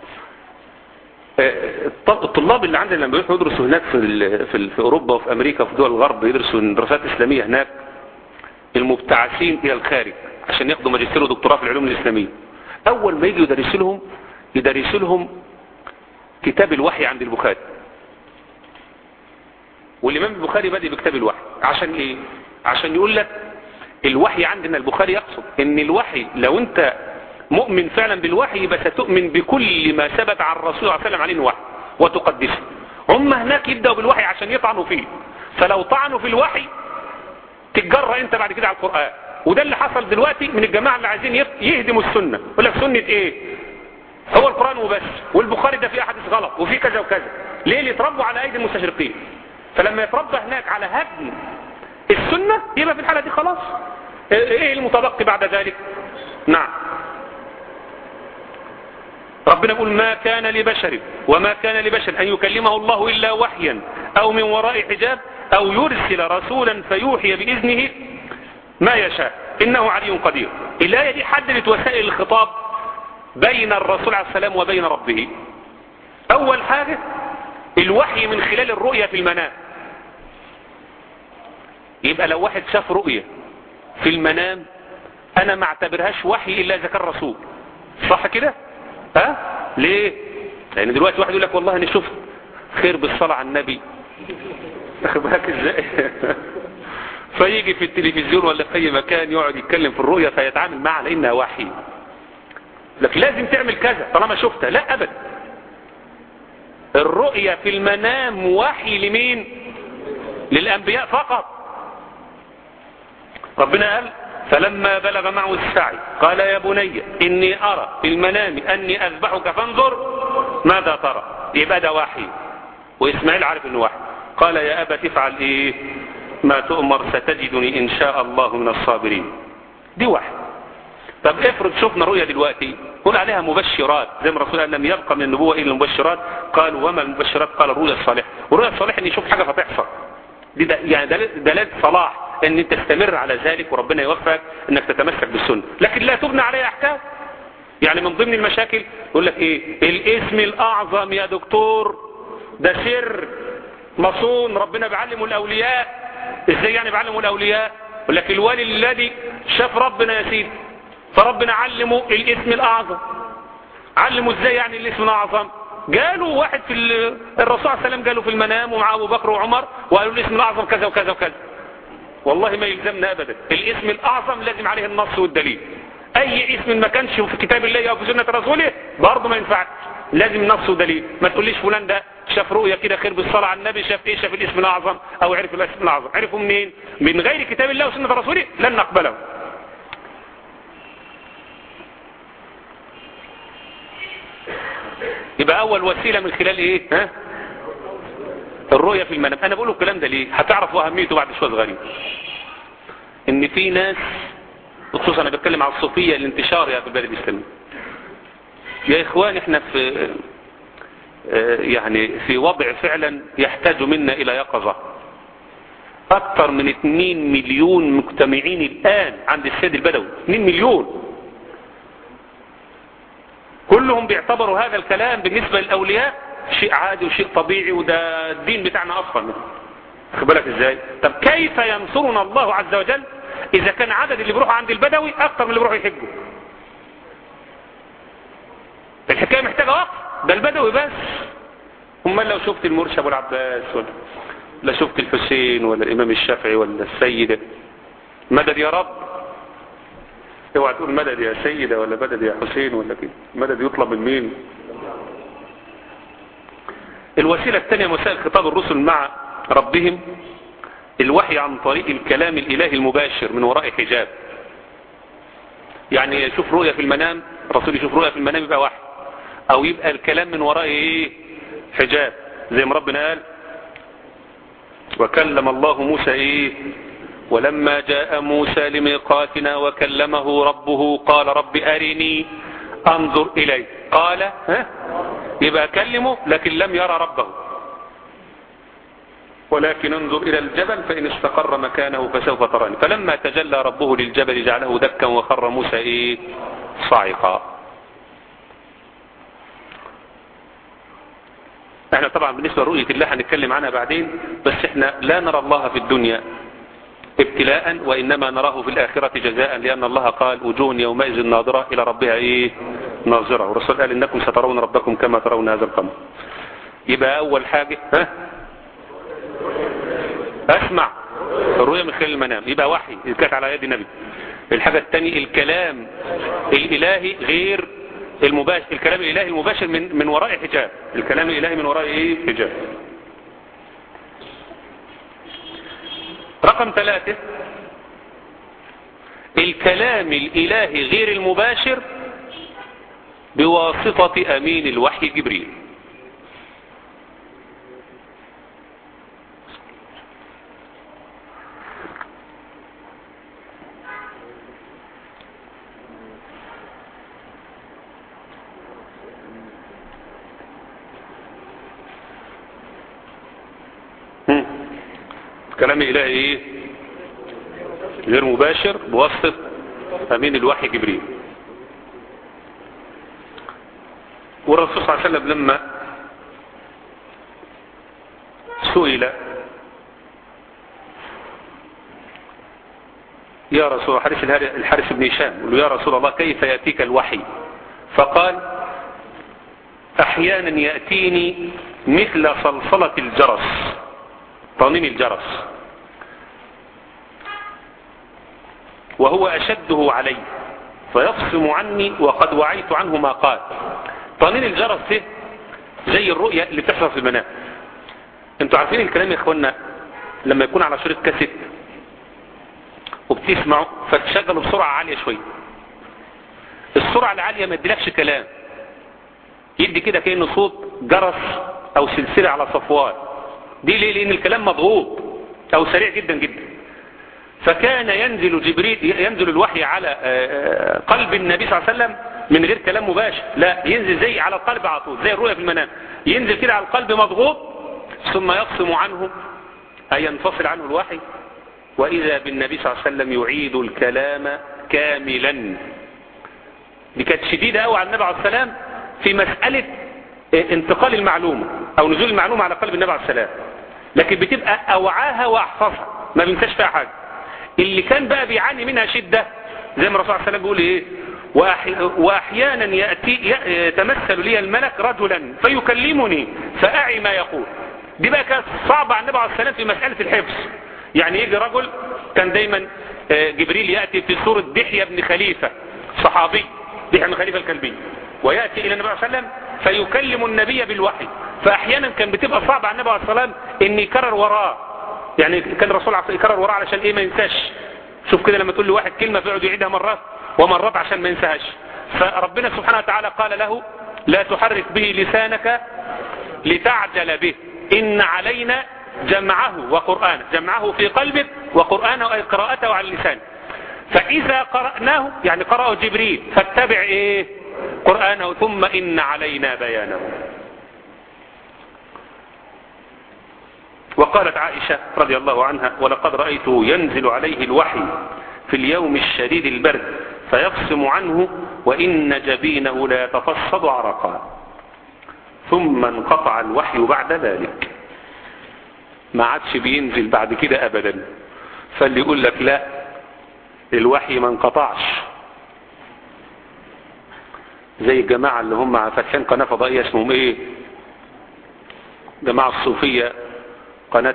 الطلاب اللي عندنا لما بيروحوا يدرسوا هناك في في, في أوروبا وفي أمريكا وفي دول الغرب يدرسوا دراسات إسلامية هناك المبتعثين إلى الخارج عشان ياخدوا ماجستير ودكتوراه في العلوم الإسلامية أول ما يجي يدرس لهم يدرس لهم كتاب الوحي عند البخاري والإمام البخاري بدأ بكتاب الوحي عشان إيه؟ عشان يقول لك الوحي عندنا البخاري يقصد ان الوحي لو انت مؤمن فعلا بالوحي يبقى ستؤمن بكل ما ثبت عن الرسول صلى الله عليه وسلم عليه الوحي وتقدسه هم هناك يبدأوا بالوحي عشان يطعنوا فيه فلو طعنوا في الوحي تتجرأ انت بعد كده على القرآن وده اللي حصل دلوقتي من الجماعة اللي عايزين يهدموا السنة يقول لك سنة ايه هو القرآن وبس والبخاري ده فيه احاديث غلط وفيه كذا وكذا ليه اللي يتربوا على ايدي المستشرقين فلما يتربى هناك على هدم السنة يبقى في الحالة دي خلاص ايه المتبقي بعد ذلك نعم ربنا يقول ما كان لبشر وما كان لبشر أن يكلمه الله إلا وحيا أو من وراء حجاب أو يرسل رسولا فيوحي بإذنه ما يشاء إنه علي قدير الآية دي حددت وسائل الخطاب بين الرسول عليه السلام وبين ربه أول حاجة الوحي من خلال الرؤية في المنام يبقى لو واحد شاف رؤية في المنام انا ما اعتبرهاش وحي الا اذا كان رسول صح كده ها ليه لان دلوقتي واحد يقول لك والله انا شفت خير بالصلاة على النبي واخد بالك ازاي فيجي في التلفزيون ولا في اي مكان يقعد يتكلم في الرؤية فيتعامل معها على انها وحي لك لازم تعمل كذا طالما شفتها لا ابدا الرؤية في المنام وحي لمين للانبياء فقط ربنا قال فلما بلغ معه السعي قال يا بني إني أرى في المنام أني أذبحك فانظر ماذا ترى يبقى ده وحي وإسماعيل عارف إنه وحي قال يا أبا تفعل إيه ما تؤمر ستجدني إن شاء الله من الصابرين دي وحي طب افرض شفنا رؤيا دلوقتي قول عليها مبشرات زي ما الرسول قال لم يبقى من النبوة إلا المبشرات قالوا وما المبشرات قال الرؤيا الصالحة والرؤيا الصالحة إن يشوف حاجة فتحصل دي ده يعني دلالة صلاح ان انت تستمر على ذلك وربنا يوفقك انك تتمسك بالسنة لكن لا تبنى عليها احكام يعني من ضمن المشاكل يقول لك ايه الاسم الاعظم يا دكتور ده سر مصون ربنا بيعلمه الاولياء ازاي يعني بيعلمه الاولياء يقول لك الولي الذي شاف ربنا يا سيدي فربنا علمه الاسم الاعظم علمه ازاي يعني الاسم الاعظم قالوا واحد في الرسول صلى الله عليه وسلم قالوا في المنام ومع ابو بكر وعمر وقالوا الاسم الاعظم كذا وكذا وكذا والله ما يلزمنا ابدا الاسم الاعظم لازم عليه النص والدليل اي اسم ما كانش في كتاب الله او في سنة رسوله برضه ما ينفعش لازم نص ودليل ما تقوليش فلان ده شاف رؤية كده خير بالصلاة على النبي شاف ايه شاف الاسم الاعظم او عرف الاسم الاعظم عرفوا منين من غير كتاب الله وسنة رسوله لن نقبله يبقى اول وسيلة من خلال ايه ها الرؤية في المنام انا بقول الكلام ده ليه هتعرفوا اهميته بعد شوية صغيرين ان في ناس خصوصا انا بتكلم على الصوفية الانتشار يا في البلد الاسلامي يا اخوان احنا في يعني في وضع فعلا يحتاج منا الى يقظة اكثر من 2 مليون مجتمعين الان عند السيد البدوي 2 مليون كلهم بيعتبروا هذا الكلام بالنسبة للاولياء شيء عادي وشيء طبيعي وده الدين بتاعنا اصلا خد بالك ازاي طب كيف ينصرنا الله عز وجل اذا كان عدد اللي بيروحوا عند البدوي اكثر من اللي بيروحوا يحجوا الحكاية محتاجة وقت ده البدوي بس امال لو شفت المرشد ابو العباس ولا لا شفت الحسين ولا الامام الشافعي ولا السيدة مدد يا رب اوعى تقول مدد يا سيدة ولا مدد يا حسين ولا كده مدد يطلب من مين الوسيلة الثانية وسائل خطاب الرسل مع ربهم الوحي عن طريق الكلام الالهي المباشر من وراء حجاب يعني يشوف رؤية في المنام الرسول يشوف رؤية في المنام يبقى وحي او يبقى الكلام من وراء ايه حجاب زي ما ربنا قال وكلم الله موسى ايه ولما جاء موسى لميقاتنا وكلمه ربه قال رب ارني انظر اليه قال ها يبقى كلمه لكن لم يرى ربه ولكن انظر الى الجبل فان استقر مكانه فسوف تراني فلما تجلى ربه للجبل جعله دكا وخر موسى ايه صاعقا احنا طبعا بالنسبة لرؤية الله هنتكلم عنها بعدين بس احنا لا نرى الله في الدنيا ابتلاء وإنما نراه في الآخرة جزاء لأن الله قال وجوه يومئذ ناظرة إلى ربها إيه ناظرة والرسول قال إنكم سترون ربكم كما ترون هذا القمر يبقى أول حاجة ها أسمع الرؤية من خلال المنام يبقى وحي إذ كانت على يد النبي الحاجة الثانية الكلام الإلهي غير المباشر الكلام الإلهي المباشر من من وراء حجاب الكلام الإلهي من وراء إيه حجاب رقم ثلاثة الكلام الإلهي غير المباشر بواسطة أمين الوحي جبريل كلام إلهي إيه غير مباشر بواسطة أمين الوحي جبريل والرسول صلى الله عليه وسلم لما سئل يا رسول الله حارس الحارس بن هشام قال له يا رسول الله كيف يأتيك الوحي فقال أحيانا يأتيني مثل صلصلة الجرس طنين الجرس وهو أشده علي فيفصم عني وقد وعيت عنه ما قال طنين الجرس ده زي الرؤية اللي بتحصل في المنام انتوا عارفين الكلام يا اخوانا لما يكون على شريط كاسيت وبتسمعه فتشغله بسرعة عالية شوية السرعة العالية ما يديلكش كلام يدي كده كأنه صوت جرس او سلسلة على صفوان دي ليه لان الكلام مضغوط او سريع جدا جدا فكان ينزل جبريل ينزل الوحي على قلب النبي صلى الله عليه وسلم من غير كلام مباشر لا ينزل زي على القلب على طول زي الرؤيا في المنام ينزل كده على القلب مضغوط ثم يقسم عنه أي ينفصل عنه الوحي وإذا بالنبي صلى الله عليه وسلم يعيد الكلام كاملا دي كانت شديدة قوي على النبي عليه السلام في مسألة انتقال المعلومة أو نزول المعلومة على قلب النبي عليه السلام لكن بتبقى أوعاها وأحفظها ما بينساش فيها حاجة اللي كان بقى بيعاني منها شدة زي ما الرسول صلى الله عليه وسلم بيقول ايه وأحي... واحيانا يأتي يتمثل لي الملك رجلا فيكلمني فأعي ما يقول دي بقى كانت صعبة على النبي عليه السلام في مسألة الحفظ يعني يجي رجل كان دايما جبريل يأتي في صورة دحية بن خليفة صحابي دحية بن خليفة الكلبي ويأتي إلى النبي صلى الله عليه وسلم فيكلم النبي بالوحي فأحيانا كان بتبقى صعب على النبي عليه الصلاة والسلام إن يكرر وراه يعني كان الرسول يكرر وراه علشان إيه ما ينساش شوف كده لما تقول له واحد كلمة فيقعد يعيدها مرات ومرات عشان ما ينساهاش فربنا سبحانه وتعالى قال له لا تحرك به لسانك لتعجل به إن علينا جمعه وقرآنه جمعه في قلبك وقرآنه أي قراءته على اللسان فإذا قرأناه يعني قرأه جبريل فاتبع إيه قرآنه ثم إن علينا بيانه وقالت عائشة رضي الله عنها ولقد رأيته ينزل عليه الوحي في اليوم الشديد البرد فيقسم عنه وإن جبينه لا يتفصد عرقا ثم انقطع الوحي بعد ذلك ما عادش بينزل بعد كده أبدا فاللي يقول لك لا الوحي ما انقطعش زي الجماعة اللي هم فاتحين قناة فضائية اسمهم ايه جماعة الصوفية قناة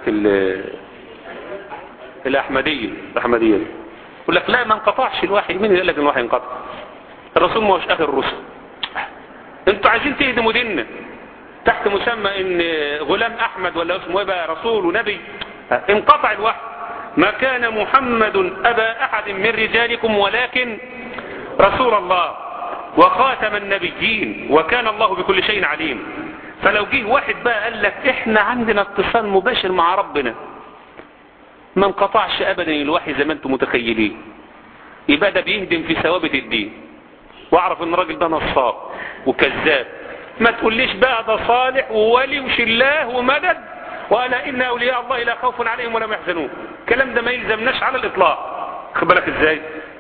الأحمدية الأحمدية دي يقول لك لا ما انقطعش الوحي مين اللي قال لك الوحي انقطع الرسول ما هوش آخر الرسل انتوا عايزين تهدموا ديننا تحت مسمى ان غلام احمد ولا اسمه ايه بقى رسول ونبي انقطع الوحي ما كان محمد ابا احد من رجالكم ولكن رسول الله وخاتم النبيين وكان الله بكل شيء عليم فلو جه واحد بقى قال لك احنا عندنا اتصال مباشر مع ربنا ما انقطعش ابدا الوحي زي ما انتم متخيلين يبقى ده بيهدم في ثوابت الدين واعرف ان الراجل ده نصاب وكذاب ما تقوليش بقى ده صالح وولي وشلاه ومدد وألا إن أولياء الله لا خوف عليهم ولا يحزنون الكلام ده ما يلزمناش على الإطلاق خد بالك إزاي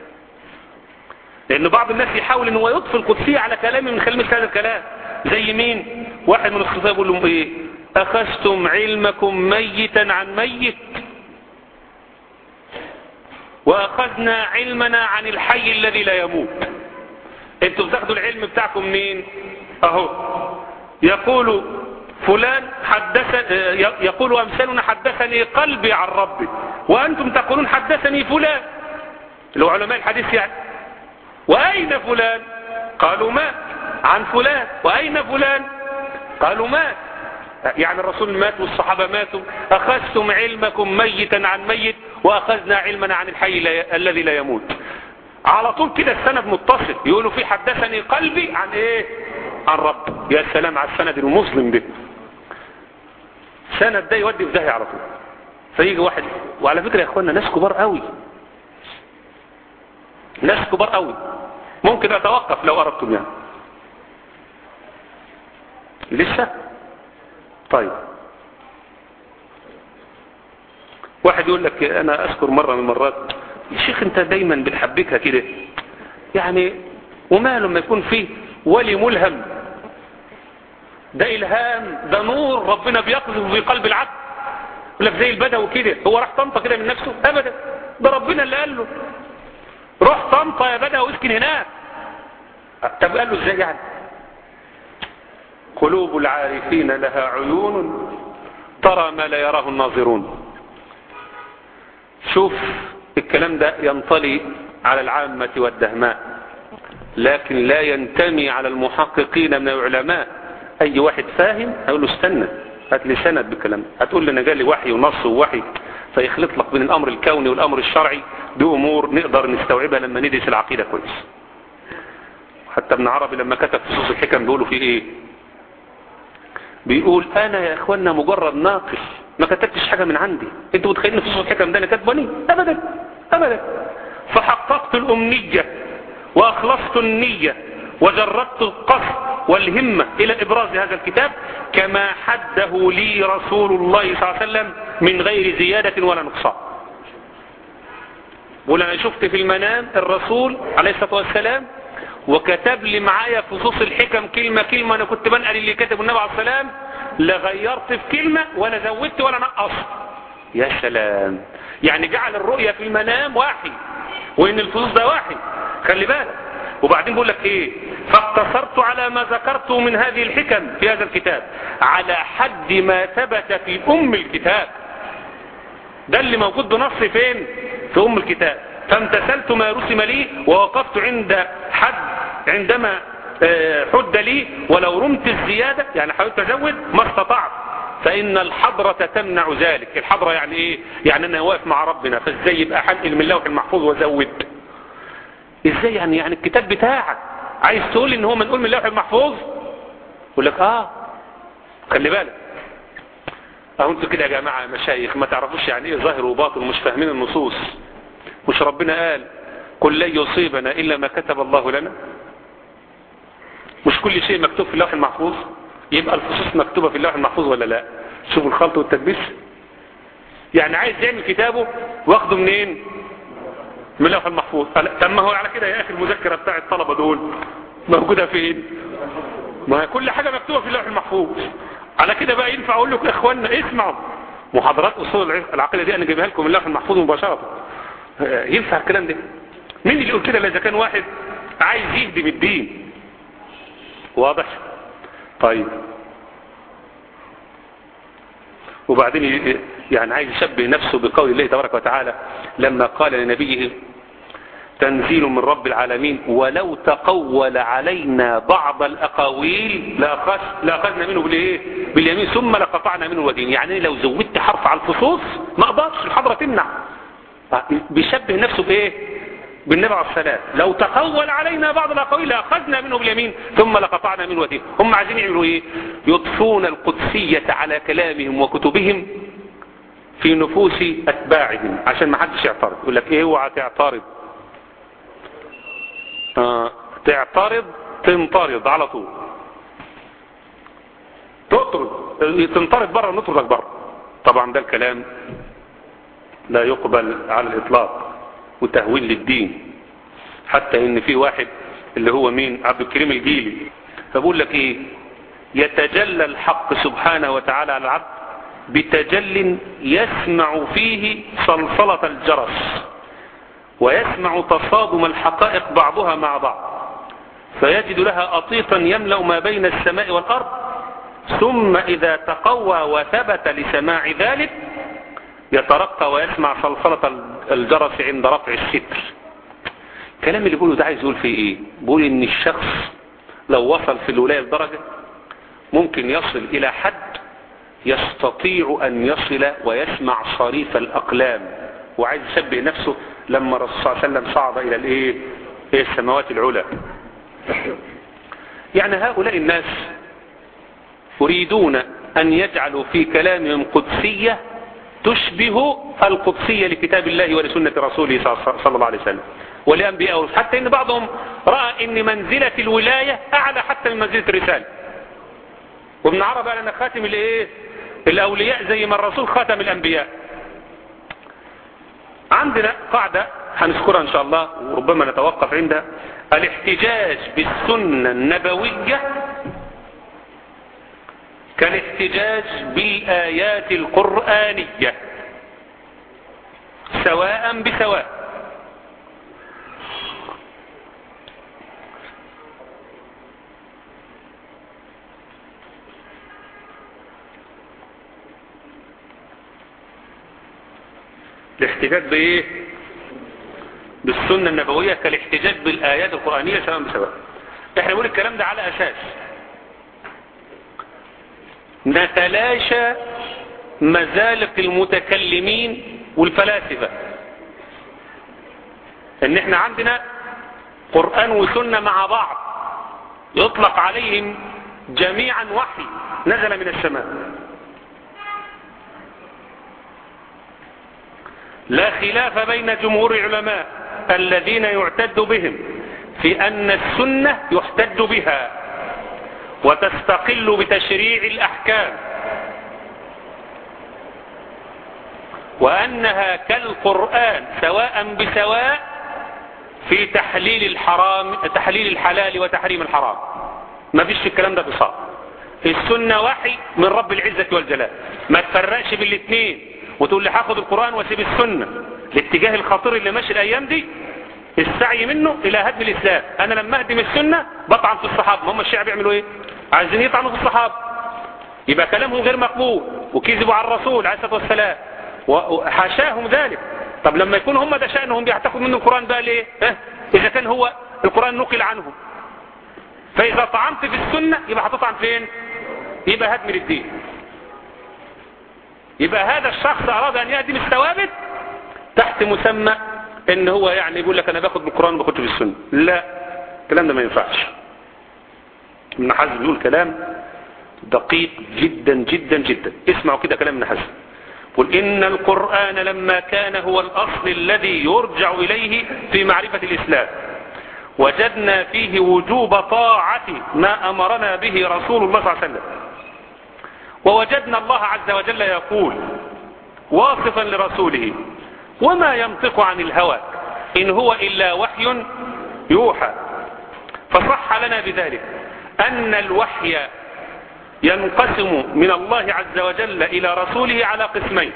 لأن بعض الناس يحاول إن هو يطفي القدسية على كلامه من خلال مثل هذا الكلام زي مين واحد من الصفات يقول لهم إيه أخذتم علمكم ميتا عن ميت وأخذنا علمنا عن الحي الذي لا يموت انتوا بتاخدوا العلم بتاعكم منين اهو يقول فلان حدث يقول امثالنا حدثني قلبي عن ربي وانتم تقولون حدثني فلان اللي هو علماء الحديث يعني واين فلان قالوا مات عن فلان واين فلان قالوا مات يعني الرسول مات والصحابة ماتوا أخذتم علمكم ميتا عن ميت وأخذنا علمنا عن الحي لا الذي لا يموت على طول كده السند متصل يقولوا في حدثني قلبي عن ايه عن رب يا سلام على السند المسلم ده سند ده يودي في داهيه على طول فيجي واحد وعلى فكره يا اخوانا ناس كبار قوي ناس كبار قوي ممكن اتوقف لو اردتم يعني لسه طيب واحد يقول لك انا اذكر مره من المرات يا شيخ انت دايما بتحبكها كده يعني وما لما يكون فيه ولي ملهم ده الهام ده نور ربنا بيقذف في قلب العبد يقول لك زي البدوي كده هو راح طنطا كده من نفسه ابدا ده ربنا اللي قال له روح طنطا يا بدوي اسكن هناك طب قال له ازاي يعني قلوب العارفين لها عيون ترى ما لا يراه الناظرون شوف الكلام ده ينطلي على العامة والدهماء لكن لا ينتمي على المحققين من العلماء اي واحد فاهم هيقول له استنى هات لي سند بالكلام هتقول لي انا جالي وحي ونص ووحي فيخلط لك بين الامر الكوني والامر الشرعي دي امور نقدر نستوعبها لما ندرس العقيدة كويس حتى ابن عربي لما كتب فصوص الحكم بيقولوا فيه ايه بيقول انا يا اخوانا مجرد ناقل ما كتبتش حاجة من عندي انتوا متخيلين فصوص الحكم ده انا كاتباني ابدا ابدا فحققت الامنية واخلصت النية وجردت القصد والهمة الى ابراز هذا الكتاب كما حده لي رسول الله صلى الله عليه وسلم من غير زيادة ولا نقصان بقول انا شفت في المنام الرسول عليه الصلاة والسلام وكتب لي معايا فصوص الحكم كلمة كلمة انا كنت بنقل اللي كتبه النبي عليه السلام لا غيرت في كلمة ولا زودت ولا نقصت يا سلام يعني جعل الرؤية في المنام واحد وان الفصوص ده واحد خلي بالك وبعدين بقول لك ايه فاقتصرت على ما ذكرته من هذه الحكم في هذا الكتاب على حد ما ثبت في ام الكتاب ده اللي موجود بنص فين في ام الكتاب فامتثلت ما رسم لي ووقفت عند عندما آه، حد لي ولو رمت الزيادة يعني حاولت أزود ما استطعت فإن الحضرة تمنع ذلك الحضرة يعني إيه يعني أنا واقف مع ربنا فإزاي يبقى حنقل من اللوح المحفوظ وأزود إزاي يعني يعني الكتاب بتاعك عايز تقول إن هو منقول من اللوح المحفوظ يقول لك آه خلي بالك اهو انتوا كده يا جماعة مشايخ ما تعرفوش يعني ايه ظاهر وباطن ومش فاهمين النصوص مش ربنا قال قل لن يصيبنا الا ما كتب الله لنا مش كل شيء مكتوب في اللوح المحفوظ يبقى الفصوص مكتوبة في اللوح المحفوظ ولا لا شوفوا الخلط والتدبيس يعني عايز يعمل كتابه واخده منين من اللوح المحفوظ طب ما هو على كده يا اخي المذكرة بتاع الطلبة دول موجودة فين ما هي كل حاجة مكتوبة في اللوح المحفوظ على كده بقى ينفع اقول لكم يا اخوانا اسمعوا محاضرات اصول العقيده دي انا جايبها لكم من اللوح المحفوظ مباشره ينفع الكلام ده مين اللي يقول كده اذا كان واحد عايز يهدم الدين واضح طيب وبعدين يعني عايز يشبه نفسه بقول الله تبارك وتعالى لما قال لنبيه تنزيل من رب العالمين ولو تقول علينا بعض الأقاويل لأخذ لأخذنا منه بالإيه؟ باليمين ثم لقطعنا منه الودين يعني لو زودت حرف على الفصوص ما أقدرش الحضرة تمنع بيشبه نفسه بإيه بالنبي عليه السلام لو تقول علينا بعض الأقاويل لأخذنا منه باليمين ثم لقطعنا منه الودين هم عايزين يعملوا إيه يضفون القدسية على كلامهم وكتبهم في نفوس أتباعهم عشان ما حدش يعترض يقول لك إيه اوعى تعترض آه تعترض تنطرد على طول تطرد تنطرد بره نطردك بره طبعا ده الكلام لا يقبل على الإطلاق وتهويل للدين حتى ان في واحد اللي هو مين عبد الكريم الجيلي فبقول لك ايه يتجلى الحق سبحانه وتعالى على العبد بتجل يسمع فيه صلصلة الجرس ويسمع تصادم الحقائق بعضها مع بعض فيجد لها أطيطا يملأ ما بين السماء والأرض ثم إذا تقوى وثبت لسماع ذلك يترقى ويسمع صلصلة الجرس عند رفع الستر الكلام اللي بيقوله ده عايز يقول فيه ايه بيقول ان الشخص لو وصل في الولاية لدرجة ممكن يصل الى حد يستطيع ان يصل ويسمع صريف الاقلام وعايز يشبه نفسه لما الرسول صلى الله عليه وسلم صعد الى الايه إيه السماوات العلى يعني هؤلاء الناس يريدون ان يجعلوا في كلامهم قدسية تشبه القدسية لكتاب الله ولسنة رسوله صلى الله عليه وسلم ولأنبياء حتى ان بعضهم رأى ان منزلة الولاية اعلى حتى من منزلة الرسالة وابن عرب قال انا خاتم الايه الاولياء زي ما الرسول خاتم الانبياء عندنا قاعدة هنذكرها ان شاء الله وربما نتوقف عندها الاحتجاج بالسنة النبوية كالاحتجاج بالآيات القرآنية سواء بسواء الاحتجاج بايه بالسنة النبوية كالاحتجاج بالآيات القرآنية سواء بسواء احنا نقول الكلام ده على أساس نتلاشى مزالق المتكلمين والفلاسفة ان احنا عندنا قرآن وسنة مع بعض يطلق عليهم جميعا وحي نزل من السماء لا خلاف بين جمهور العلماء الذين يعتد بهم في أن السنة يحتج بها وتستقل بتشريع الأحكام وأنها كالقرآن سواء بسواء في تحليل الحرام تحليل الحلال وتحريم الحرام ما فيش الكلام ده بصار السنة وحي من رب العزة والجلال ما تفرقش بالاثنين وتقول لي هاخد القرآن واسيب السنة الاتجاه الخطير اللي ماشي الايام دي السعي منه الى هدم الاسلام انا لما اهدم السنة بطعن في الصحابة هم الشيعة بيعملوا ايه عايزين يطعنوا في الصحابة يبقى كلامهم غير مقبول وكذبوا على الرسول عليه الصلاة والسلام وحاشاهم ذلك طب لما يكون هم ده شأنهم بيعتقدوا منه القرآن بقى ليه اه؟ اذا كان هو القرآن نقل عنهم فإذا طعنت في السنة يبقى هتطعن فين يبقى هدم للدين يبقى هذا الشخص أراد أن يهدم الثوابت تحت مسمى ان هو يعني يقول لك انا باخد من القرآن باخد في السنة لا الكلام ده ما ينفعش ابن حزم بيقول كلام دقيق جدا جدا جدا اسمعوا كده كلام ابن حزم قل إن القرآن لما كان هو الأصل الذي يرجع إليه في معرفة الإسلام وجدنا فيه وجوب طاعة ما أمرنا به رسول الله صلى الله عليه وسلم ووجدنا الله عز وجل يقول واصفا لرسوله وما ينطق عن الهوى إن هو إلا وحي يوحى فصح لنا بذلك أن الوحي ينقسم من الله عز وجل إلى رسوله على قسمين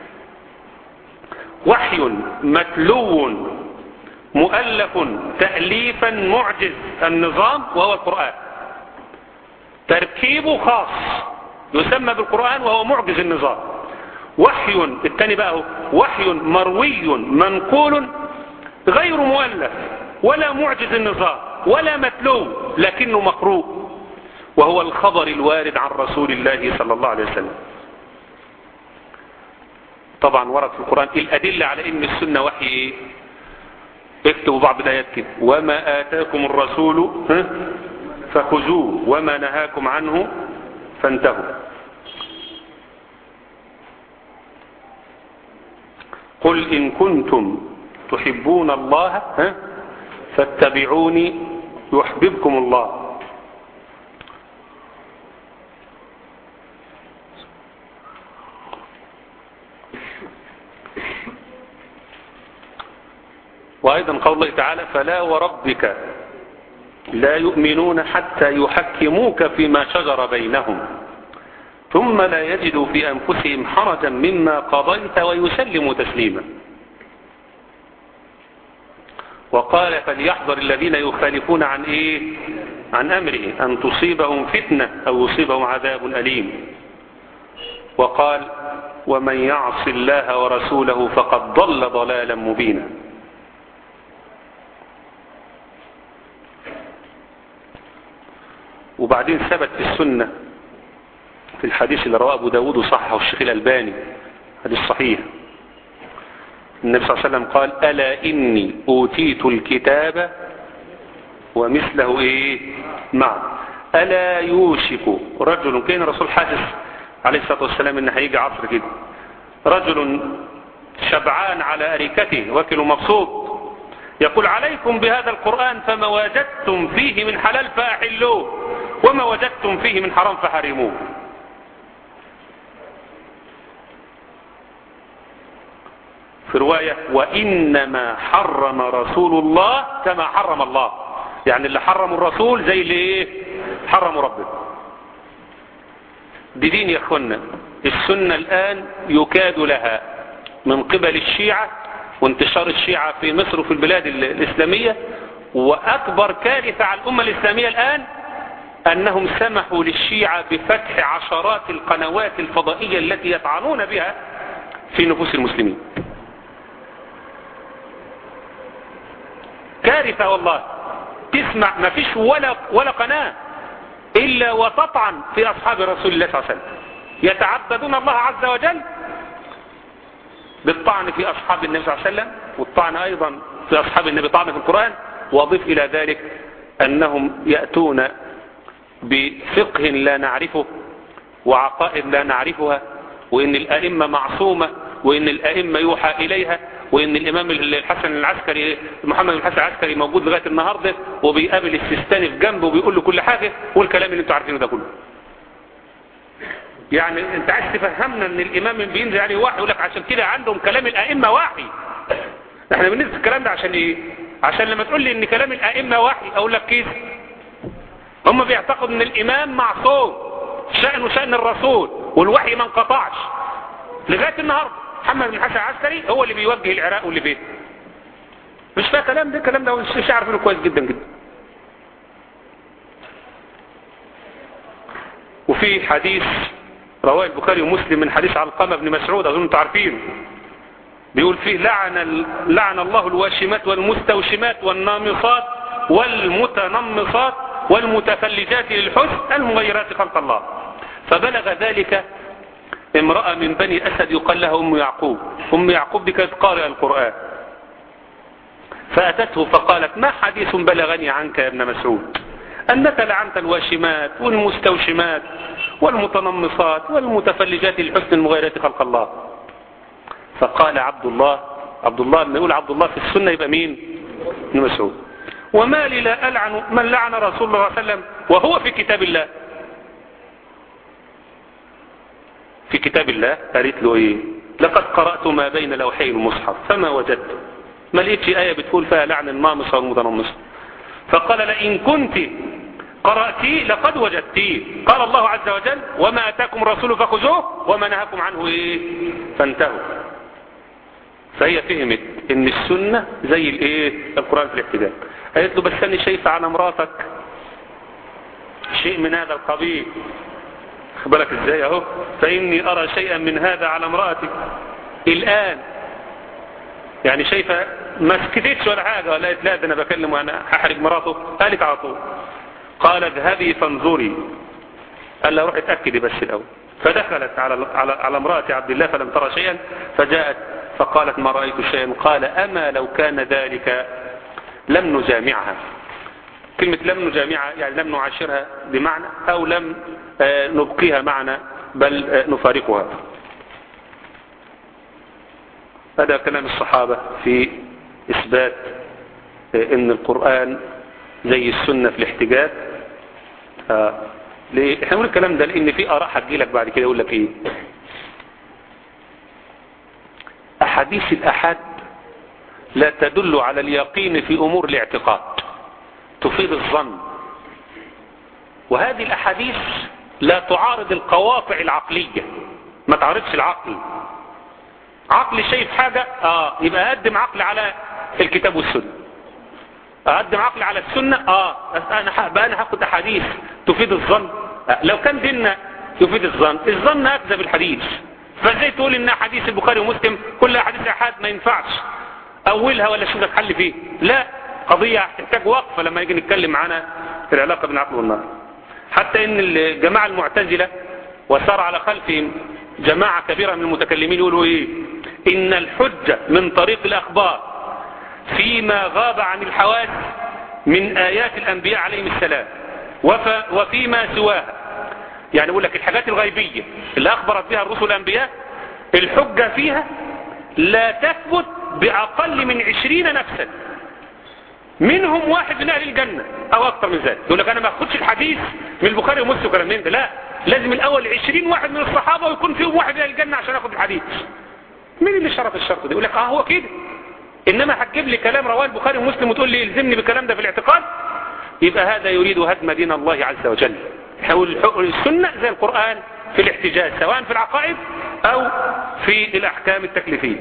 وحي متلو مؤلف تأليفا معجز النظام وهو القرآن تركيبه خاص يسمى بالقرآن وهو معجز النظام وحي الثاني بقى هو وحي مروي منقول غير مؤلف ولا معجز النظام ولا متلو لكنه مقروء وهو الخبر الوارد عن رسول الله صلى الله عليه وسلم طبعا ورد في القرآن الأدلة على ان السنة وحي ايه اكتبوا بعض الآيات كده وما آتاكم الرسول فخذوه وما نهاكم عنه فانتهوا قل إن كنتم تحبون الله فاتبعوني يحببكم الله وأيضا قول الله تعالى فلا وربك لا يؤمنون حتى يحكموك فيما شجر بينهم ثم لا يجدوا في أنفسهم حرجا مما قضيت ويسلموا تسليما وقال فليحذر الذين يخالفون عن إيه عن أمره أن تصيبهم فتنة أو يصيبهم عذاب أليم وقال ومن يعص الله ورسوله فقد ضل ضلالا مبينا وبعدين ثبت في السنة في الحديث اللي رواه أبو داود وصححه الشيخ الألباني حديث صحيح النبي صلى الله عليه وسلم قال ألا إني أوتيت الكتاب ومثله إيه معه ألا يوشك رجل كان الرسول حاسس عليه الصلاة والسلام إن هيجي عصر كده رجل شبعان على أريكته وكل مبسوط يقول عليكم بهذا القرآن فما وجدتم فيه من حلال فأحلوه وما وجدتم فيه من حرام فحرموه في رواية وإنما حرم رسول الله كما حرم الله يعني اللي حرم الرسول زي اللي ايه حرم ربنا دي دين يا اخوانا السنة الآن يكاد لها من قبل الشيعة وانتشار الشيعة في مصر وفي البلاد الإسلامية وأكبر كارثة على الأمة الإسلامية الآن أنهم سمحوا للشيعة بفتح عشرات القنوات الفضائية التي يطعنون بها في نفوس المسلمين كارثة والله تسمع ما فيش ولا, ولا قناة إلا وتطعن في أصحاب رسول الله صلى الله عليه وسلم يتعبدون الله عز وجل بالطعن في أصحاب النبي صلى الله عليه وسلم والطعن أيضا في أصحاب النبي طعن في القرآن وأضيف إلى ذلك أنهم يأتون بفقه لا نعرفه وعقائد لا نعرفها وإن الأئمة معصومة وإن الأئمة يوحى إليها وإن الإمام الحسن العسكري محمد الحسن العسكري موجود لغاية النهاردة وبيقابل السيستاني في جنبه وبيقول له كل حاجة والكلام اللي انتوا عارفينه ده كله يعني انت عايز تفهمنا ان الامام بينزل عليه وحي يقول لك عشان كده عندهم كلام الائمه وحي احنا بننزل الكلام ده عشان ايه عشان لما تقول لي ان كلام الائمه وحي اقول لك كيف هم بيعتقدوا ان الامام معصوم شأنه شأن الرسول والوحي ما انقطعش لغايه النهارده محمد بن حسن العسكري هو اللي بيوجه العراق واللي بيت مش فيها كلام ده الكلام ده مش عارفينه كويس جدا جدا وفي حديث رواه البخاري ومسلم من حديث علقمة بن مسعود أظن انتم عارفينه بيقول فيه لعن, لعن الله الواشمات والمستوشمات والنامصات والمتنمصات والمتفلجات للحسن المغيرات خلق الله فبلغ ذلك امرأة من بني أسد يقال لها أم يعقوب أم يعقوب دي كانت قارئة القرآن فأتته فقالت ما حديث بلغني عنك يا ابن مسعود أنك لعنت الواشمات والمستوشمات والمتنمصات والمتفلجات الحسن المغيرات خلق الله فقال عبد الله عبد الله لما يقول عبد الله في السنة يبقى مين ابن مسعود وما لي لا ألعن من لعن رسول الله صلى الله عليه وسلم وهو في كتاب الله في كتاب الله قالت له ايه لقد قرأت ما بين لوحي المصحف فما وجدت ما لقيتش آية بتقول فيها لعن النامصة والمتنمصة فقال لئن كنت قرأتي لقد وجدتيه قال الله عز وجل وما أتاكم الرسول فخذوه وما نهاكم عنه إيه فانتهوا فهي فهمت ان السنة زي الايه القرآن في الاحتجاج قالت له بس انا شايفة على مراتك شيء من هذا القبيل بالك ازاي اهو فاني ارى شيئا من هذا على امرأتك الان يعني شايفة ما سكتتش ولا حاجة ولا قالت لا ده انا بكلم وانا هحرج مراته قالت على طول قال اذهبي فانظري قال لها روحي اتأكدي بس الاول فدخلت على على على امرأة عبد الله فلم ترى شيئا فجاءت فقالت ما رأيت شيئا قال أما لو كان ذلك لم نجامعها كلمة لم نجامعها يعني لم نعاشرها بمعنى أو لم نبقيها معنا بل نفارقها هذا كلام الصحابة في إثبات أن القرآن زي السنة في الاحتجاج آه. ليه؟ احنا نقول الكلام ده لأن في آراء هتجيلك بعد كده يقول لك إيه أحاديث الأحد لا تدل على اليقين في أمور الاعتقاد تفيد الظن وهذه الأحاديث لا تعارض القواطع العقلية ما تعارضش العقل عقل شايف حاجة آه يبقى أقدم عقل على الكتاب والسنة أقدم عقل على السنة آه أنا بقى أنا هاخد أحاديث تفيد الظن آه. لو كان ديننا يفيد الظن الظن أكذب الحديث فازاي تقول ان حديث البخاري ومسلم كل حديث احاد ما ينفعش اولها ولا شوف لك حل فيه لا قضية تحتاج وقفة لما نيجي نتكلم عنها في العلاقة بين العقل والنار حتى ان الجماعة المعتزلة وسار على خلفهم جماعة كبيرة من المتكلمين يقولوا ايه ان الحجة من طريق الاخبار فيما غاب عن الحواس من ايات الانبياء عليهم السلام وفيما سواها يعني يقول لك الحاجات الغيبية اللي أخبرت بها الرسل الأنبياء الحجة فيها لا تثبت بأقل من عشرين نفسا منهم واحد من أهل الجنة أو أكثر من ذلك يقول لك أنا ما أخدش الحديث من البخاري ومسلم وكلام من ده لا لازم الأول عشرين واحد من الصحابة ويكون فيهم واحد من أهل الجنة عشان أخد الحديث مين اللي شرف الشرط ده يقول لك اه هو كده إنما هتجيب لي كلام رواه البخاري ومسلم وتقول لي الزمني بالكلام ده في الاعتقاد يبقى هذا يريد هدم دين الله عز وجل السنة زي القرآن في الاحتجاج سواء في العقائد أو في الأحكام التكليفية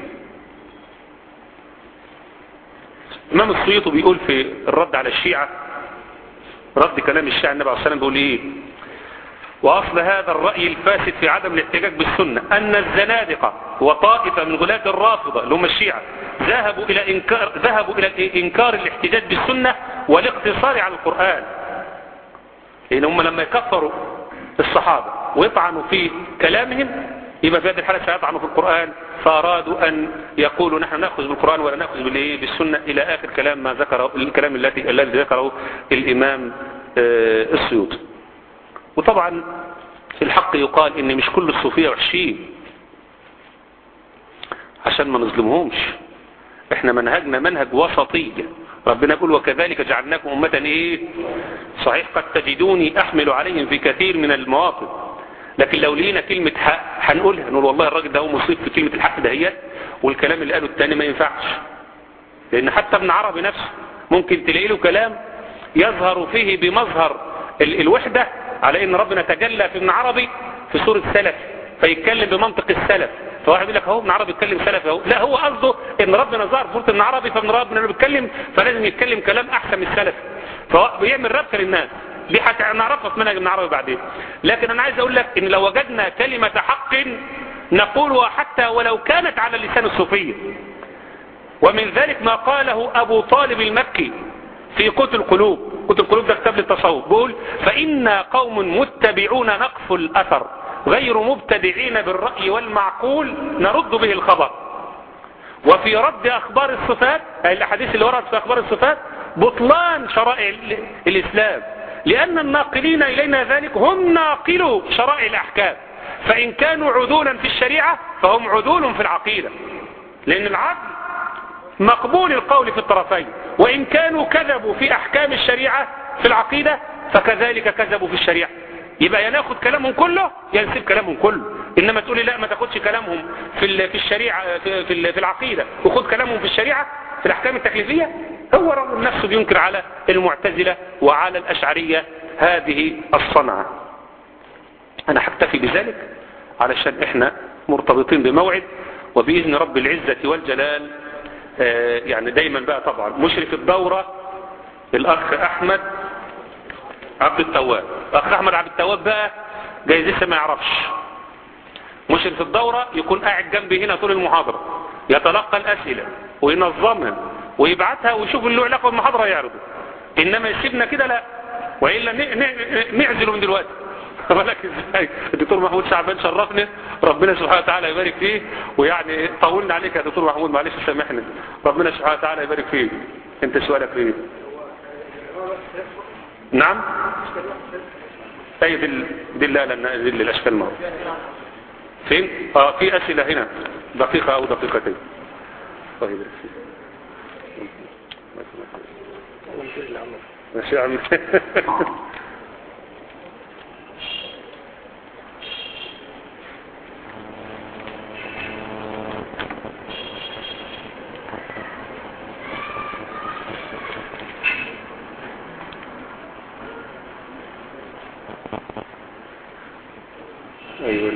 إمام السيوطي بيقول في الرد على الشيعة رد كلام الشيعة النبي عليه الصلاة والسلام بيقول إيه وأصل هذا الرأي الفاسد في عدم الاحتجاج بالسنة أن الزنادقة وطائفة من غلاة الرافضة اللي هم الشيعة ذهبوا إلى إنكار, ذهبوا إلى إنكار الاحتجاج بالسنة والاقتصار على القرآن لأن هم لما يكفروا الصحابة ويطعنوا في كلامهم يبقى في هذه الحالة سيطعنوا في القرآن فأرادوا أن يقولوا نحن نأخذ بالقرآن ولا نأخذ بالسنة إلى آخر كلام ما ذكره الكلام الذي الذي ذكره الإمام السيوطي وطبعا في الحق يقال إن مش كل الصوفية وحشين عشان ما نظلمهمش احنا منهجنا منهج وسطية ربنا يقول وكذلك جعلناكم أمة إيه صحيح قد تجدوني أحمل عليهم في كثير من المواطن لكن لو لقينا كلمة حق هنقولها نقول والله الراجل ده هو مصيب في كلمة الحق دهيت والكلام اللي قاله التاني ما ينفعش لأن حتى ابن عربي نفسه ممكن تلاقي له كلام يظهر فيه بمظهر ال الوحدة على ان ربنا تجلى في ابن عربي في سورة سلف فيتكلم بمنطق السلف فواحد يقول لك اهو ابن عربي يتكلم سلف اهو لا هو قصده ان ربنا ظهر في سورة ابن عربي فابن ربنا بيتكلم فلازم يتكلم كلام احسن من السلف فهو بيعمل ربكه للناس دي هنعرفها في منهج ابن عربي بعدين لكن انا عايز اقول لك ان لو وجدنا كلمة حق نقولها حتى ولو كانت على لسان الصوفية ومن ذلك ما قاله ابو طالب المكي في قوت القلوب قوت القلوب ده كتاب للتصوف بيقول فإنا قوم متبعون نقف الأثر غير مبتدعين بالرأي والمعقول نرد به الخبر وفي رد أخبار الصفات أي الأحاديث اللي وردت في أخبار الصفات بطلان شرائع الإسلام لأن الناقلين إلينا ذلك هم ناقلوا شرائع الأحكام فإن كانوا عدولا في الشريعة فهم عدول في العقيدة لأن العدل مقبول القول في الطرفين وإن كانوا كذبوا في أحكام الشريعة في العقيدة فكذلك كذبوا في الشريعة يبقى يا ناخد كلامهم كله يا نسيب كلامهم كله انما تقولي لا ما تاخدش كلامهم في في الشريعه في في العقيده وخد كلامهم في الشريعه في الاحكام التكليفيه هو رب نفسه بينكر على المعتزله وعلى الاشعريه هذه الصنعه انا هكتفي بذلك علشان احنا مرتبطين بموعد وباذن رب العزه والجلال آه يعني دايما بقى طبعا مشرف الدوره الاخ احمد عبد التواب اخ احمد عبد التواب بقى جايز لسه ما يعرفش مشرف الدورة يكون قاعد جنبي هنا طول المحاضرة يتلقى الاسئلة وينظمها ويبعتها ويشوف اللي له علاقة بالمحاضرة يعرضه انما يسيبنا كده لا وإلا نعزله من دلوقتي بالك ازاي الدكتور محمود شعبان شرفنا ربنا سبحانه وتعالى يبارك فيه ويعني طولنا عليك يا دكتور محمود معلش سامحنا ربنا سبحانه وتعالى يبارك فيه انت سؤالك فيه نعم اي دل دل لا لان دل الاشكال ما فين اه في اسئله هنا دقيقه او دقيقتين طيب ماشي يا عم أيوة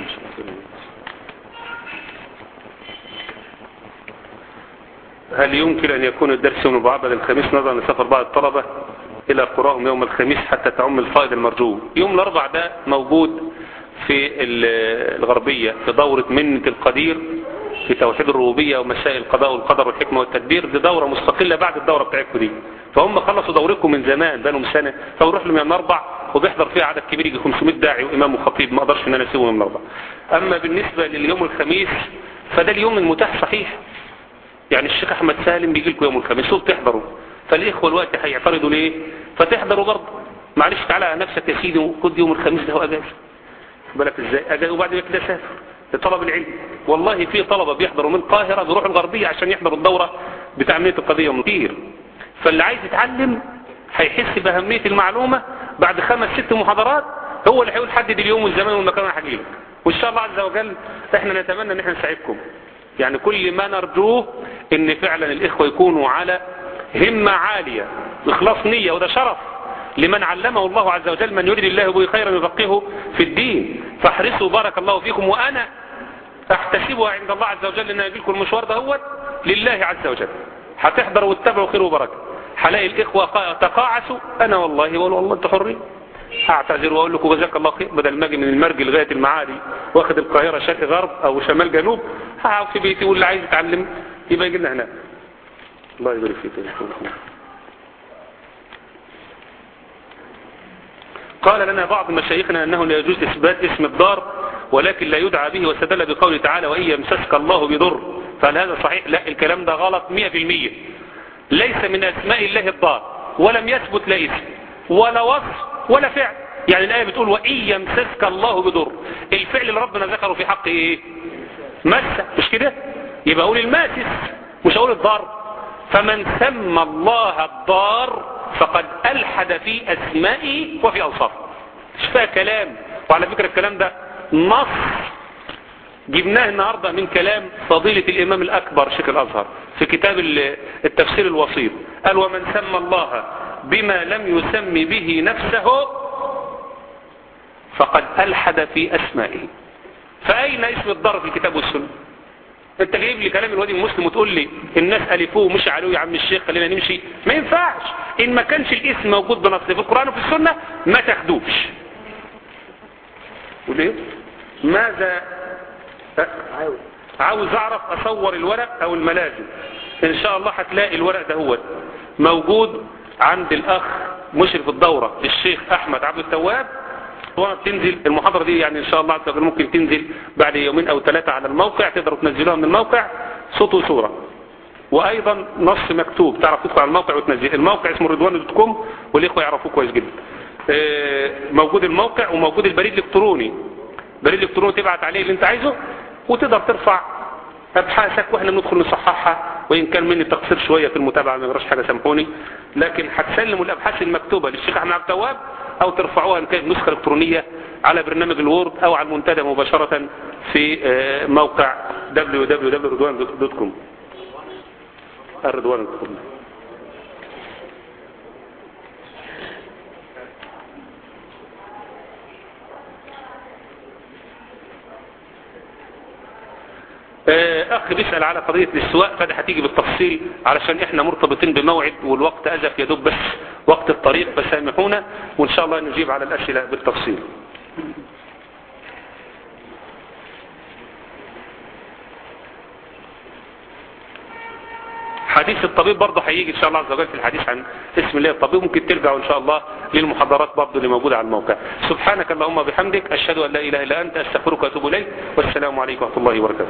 هل يمكن أن يكون الدرس يوم المعبد الخميس نظرا لسفر بعض الطلبة إلى قراهم يوم الخميس حتى تعم الفائض المرجو يوم الأربع ده موجود في الغربية في دورة منة القدير في توحيد الربوبية ومسائل القضاء والقدر والحكمة والتدبير دي دورة مستقلة بعد الدورة بتاعتكم دي فهم خلصوا دوركم من زمان بقالهم سنة فبروح لهم يوم الأربع وبيحضر فيها عدد كبير يجي 500 داعي وإمام وخطيب ما أقدرش إن أنا أسيبه يوم الأربع أما بالنسبة لليوم الخميس فده اليوم المتاح صحيح يعني الشيخ أحمد سالم بيجي لكم يوم الخميس وبتحضروا فالإخوة الوقت هيعترضوا ليه فتحضروا برضه معلش تعالى على نفسك يا سيدي وخد يوم الخميس ده هو أجازة بالك إزاي أجازة وبعد كده سافر لطلب العلم والله في طلبة بيحضروا من القاهرة بيروحوا الغربية عشان يحضروا الدورة بتاع أمنية القضية كتير فاللي عايز يتعلم هيحس بأهمية المعلومة بعد خمس ست محاضرات هو اللي هيقول حدد اليوم والزمان والمكان انا هجيلك وان شاء الله عز وجل احنا نتمنى ان احنا نساعدكم يعني كل ما نرجوه ان فعلا الاخوة يكونوا على همة عالية اخلاص نية وده شرف لمن علمه الله عز وجل من يريد الله به خيرا يفقهه في الدين فاحرصوا بارك الله فيكم وانا احتسبها عند الله عز وجل ان اجي لكم المشوار ده هو لله عز وجل هتحضروا واتبعوا خير وبركه هلاقي الاخوه تقاعسوا انا والله بقول والله انتوا حرين اعتذر واقول لكم جزاك الله خير بدل ما اجي من المرج لغايه المعادي واخد القاهره شرق غرب او شمال جنوب هقعد في بيتي واللي عايز يتعلم يبقى يجي لنا هناك الله يبارك فيك قال لنا بعض مشايخنا أنه لا يجوز إثبات اسم الدار ولكن لا يدعى به واستدل بقوله تعالى وإن يمسسك الله بضر فهل هذا صحيح لا الكلام ده غلط مئة في المية ليس من أسماء الله الضار ولم يثبت لا اسم ولا وصف ولا فعل يعني الآية بتقول وإن يمسسك الله بضر الفعل اللي ربنا ذكره في حق إيه مسة مش كده يبقى أقول الماسس مش أقول الضار فمن سمى الله الضار فقد ألحد في أسمائه وفي أوصافه مش فيها كلام وعلى فكرة الكلام ده نص جبناه النهاردة من كلام فضيلة الإمام الأكبر شيخ الأزهر في كتاب التفسير الوسيط قال ومن سمى الله بما لم يسمي به نفسه فقد ألحد في أسمائه فأين اسم الضر في الكتاب والسنة انت جايب لي كلام الوادي المسلم وتقول لي الناس ألفوه ومشي عليه يا عم الشيخ خلينا نمشي ما ينفعش إن ما كانش الاسم موجود بنص في القرآن وفي السنة ما تاخدوش وليه ماذا عاوز اعرف اصور الورق او الملازم ان شاء الله هتلاقي الورق ده هو موجود عند الأخ مشرف الدورة الشيخ أحمد عبد التواب بتنزل المحاضرة دي يعني إن شاء الله عز وجل ممكن تنزل بعد يومين أو ثلاثة على الموقع تقدروا تنزلوها من الموقع صوت وصورة وأيضا نص مكتوب تعرف تدخل على الموقع وتنزل الموقع اسمه رضوان دوت كوم والإخوة يعرفوه كويس جدا موجود الموقع وموجود البريد الإلكتروني بريد الإلكتروني تبعت عليه اللي أنت عايزه وتقدر ترفع أبحاثك وإحنا ندخل نصححها وإن كان مني تقصير شوية في المتابعة ما يجراش حاجة سامحوني لكن هتسلموا الأبحاث المكتوبة للشيخ أحمد عبد التواب أو ترفعوها إن كانت نسخة إلكترونية على برنامج الوورد أو على المنتدى مباشرة في موقع www.ridwan.com الرضوان اخ بيسأل على قضية الاستواء فده هتيجي بالتفصيل علشان احنا مرتبطين بموعد والوقت ازف يدوب بس وقت الطريق فسامحونا وان شاء الله نجيب على الاسئلة بالتفصيل حديث الطبيب برضه هيجي ان شاء الله عز وجل في الحديث عن اسم الله الطبيب ممكن ترجعوا ان شاء الله للمحاضرات برضه اللي موجودة على الموقع سبحانك اللهم وبحمدك اشهد ان لا اله الا انت استغفرك واتوب اليك والسلام عليكم ورحمه الله وبركاته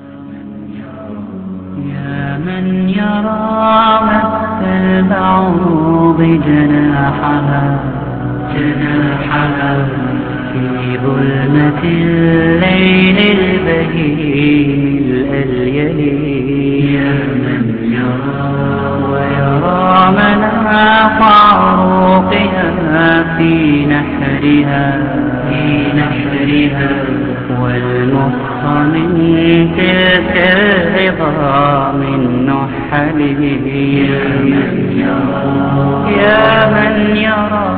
يا من يرى مس البعوض جناحها جناحها في ظلمة الليل البهيم الأليل يا من يرى ويرى مناط عروقها في نحرها في نحرها والمخ من تلك الرضا من نحله يا من يرى يا من يرى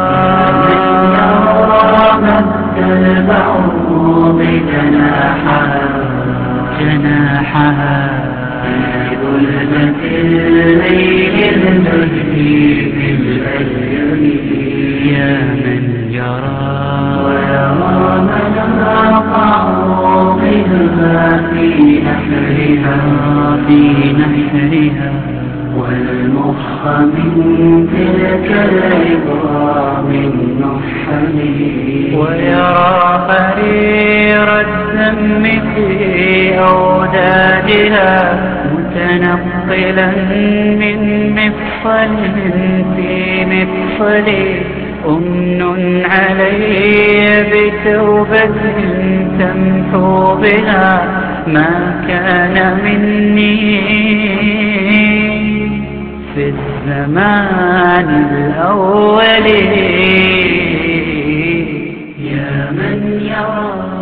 مد البعوض جناحها جناحها في ظلمة الليل المهيب الأيام يا من يرى ويرى مناط عروقها في نحرها في نحرها والمخ من تلك العظام النحل ويرى حرير الدم في أودادها متنقلا من مفصل في مفصل أمن علي بتوبة تمحو بها ما كان مني في الزمان الأول يا من يرى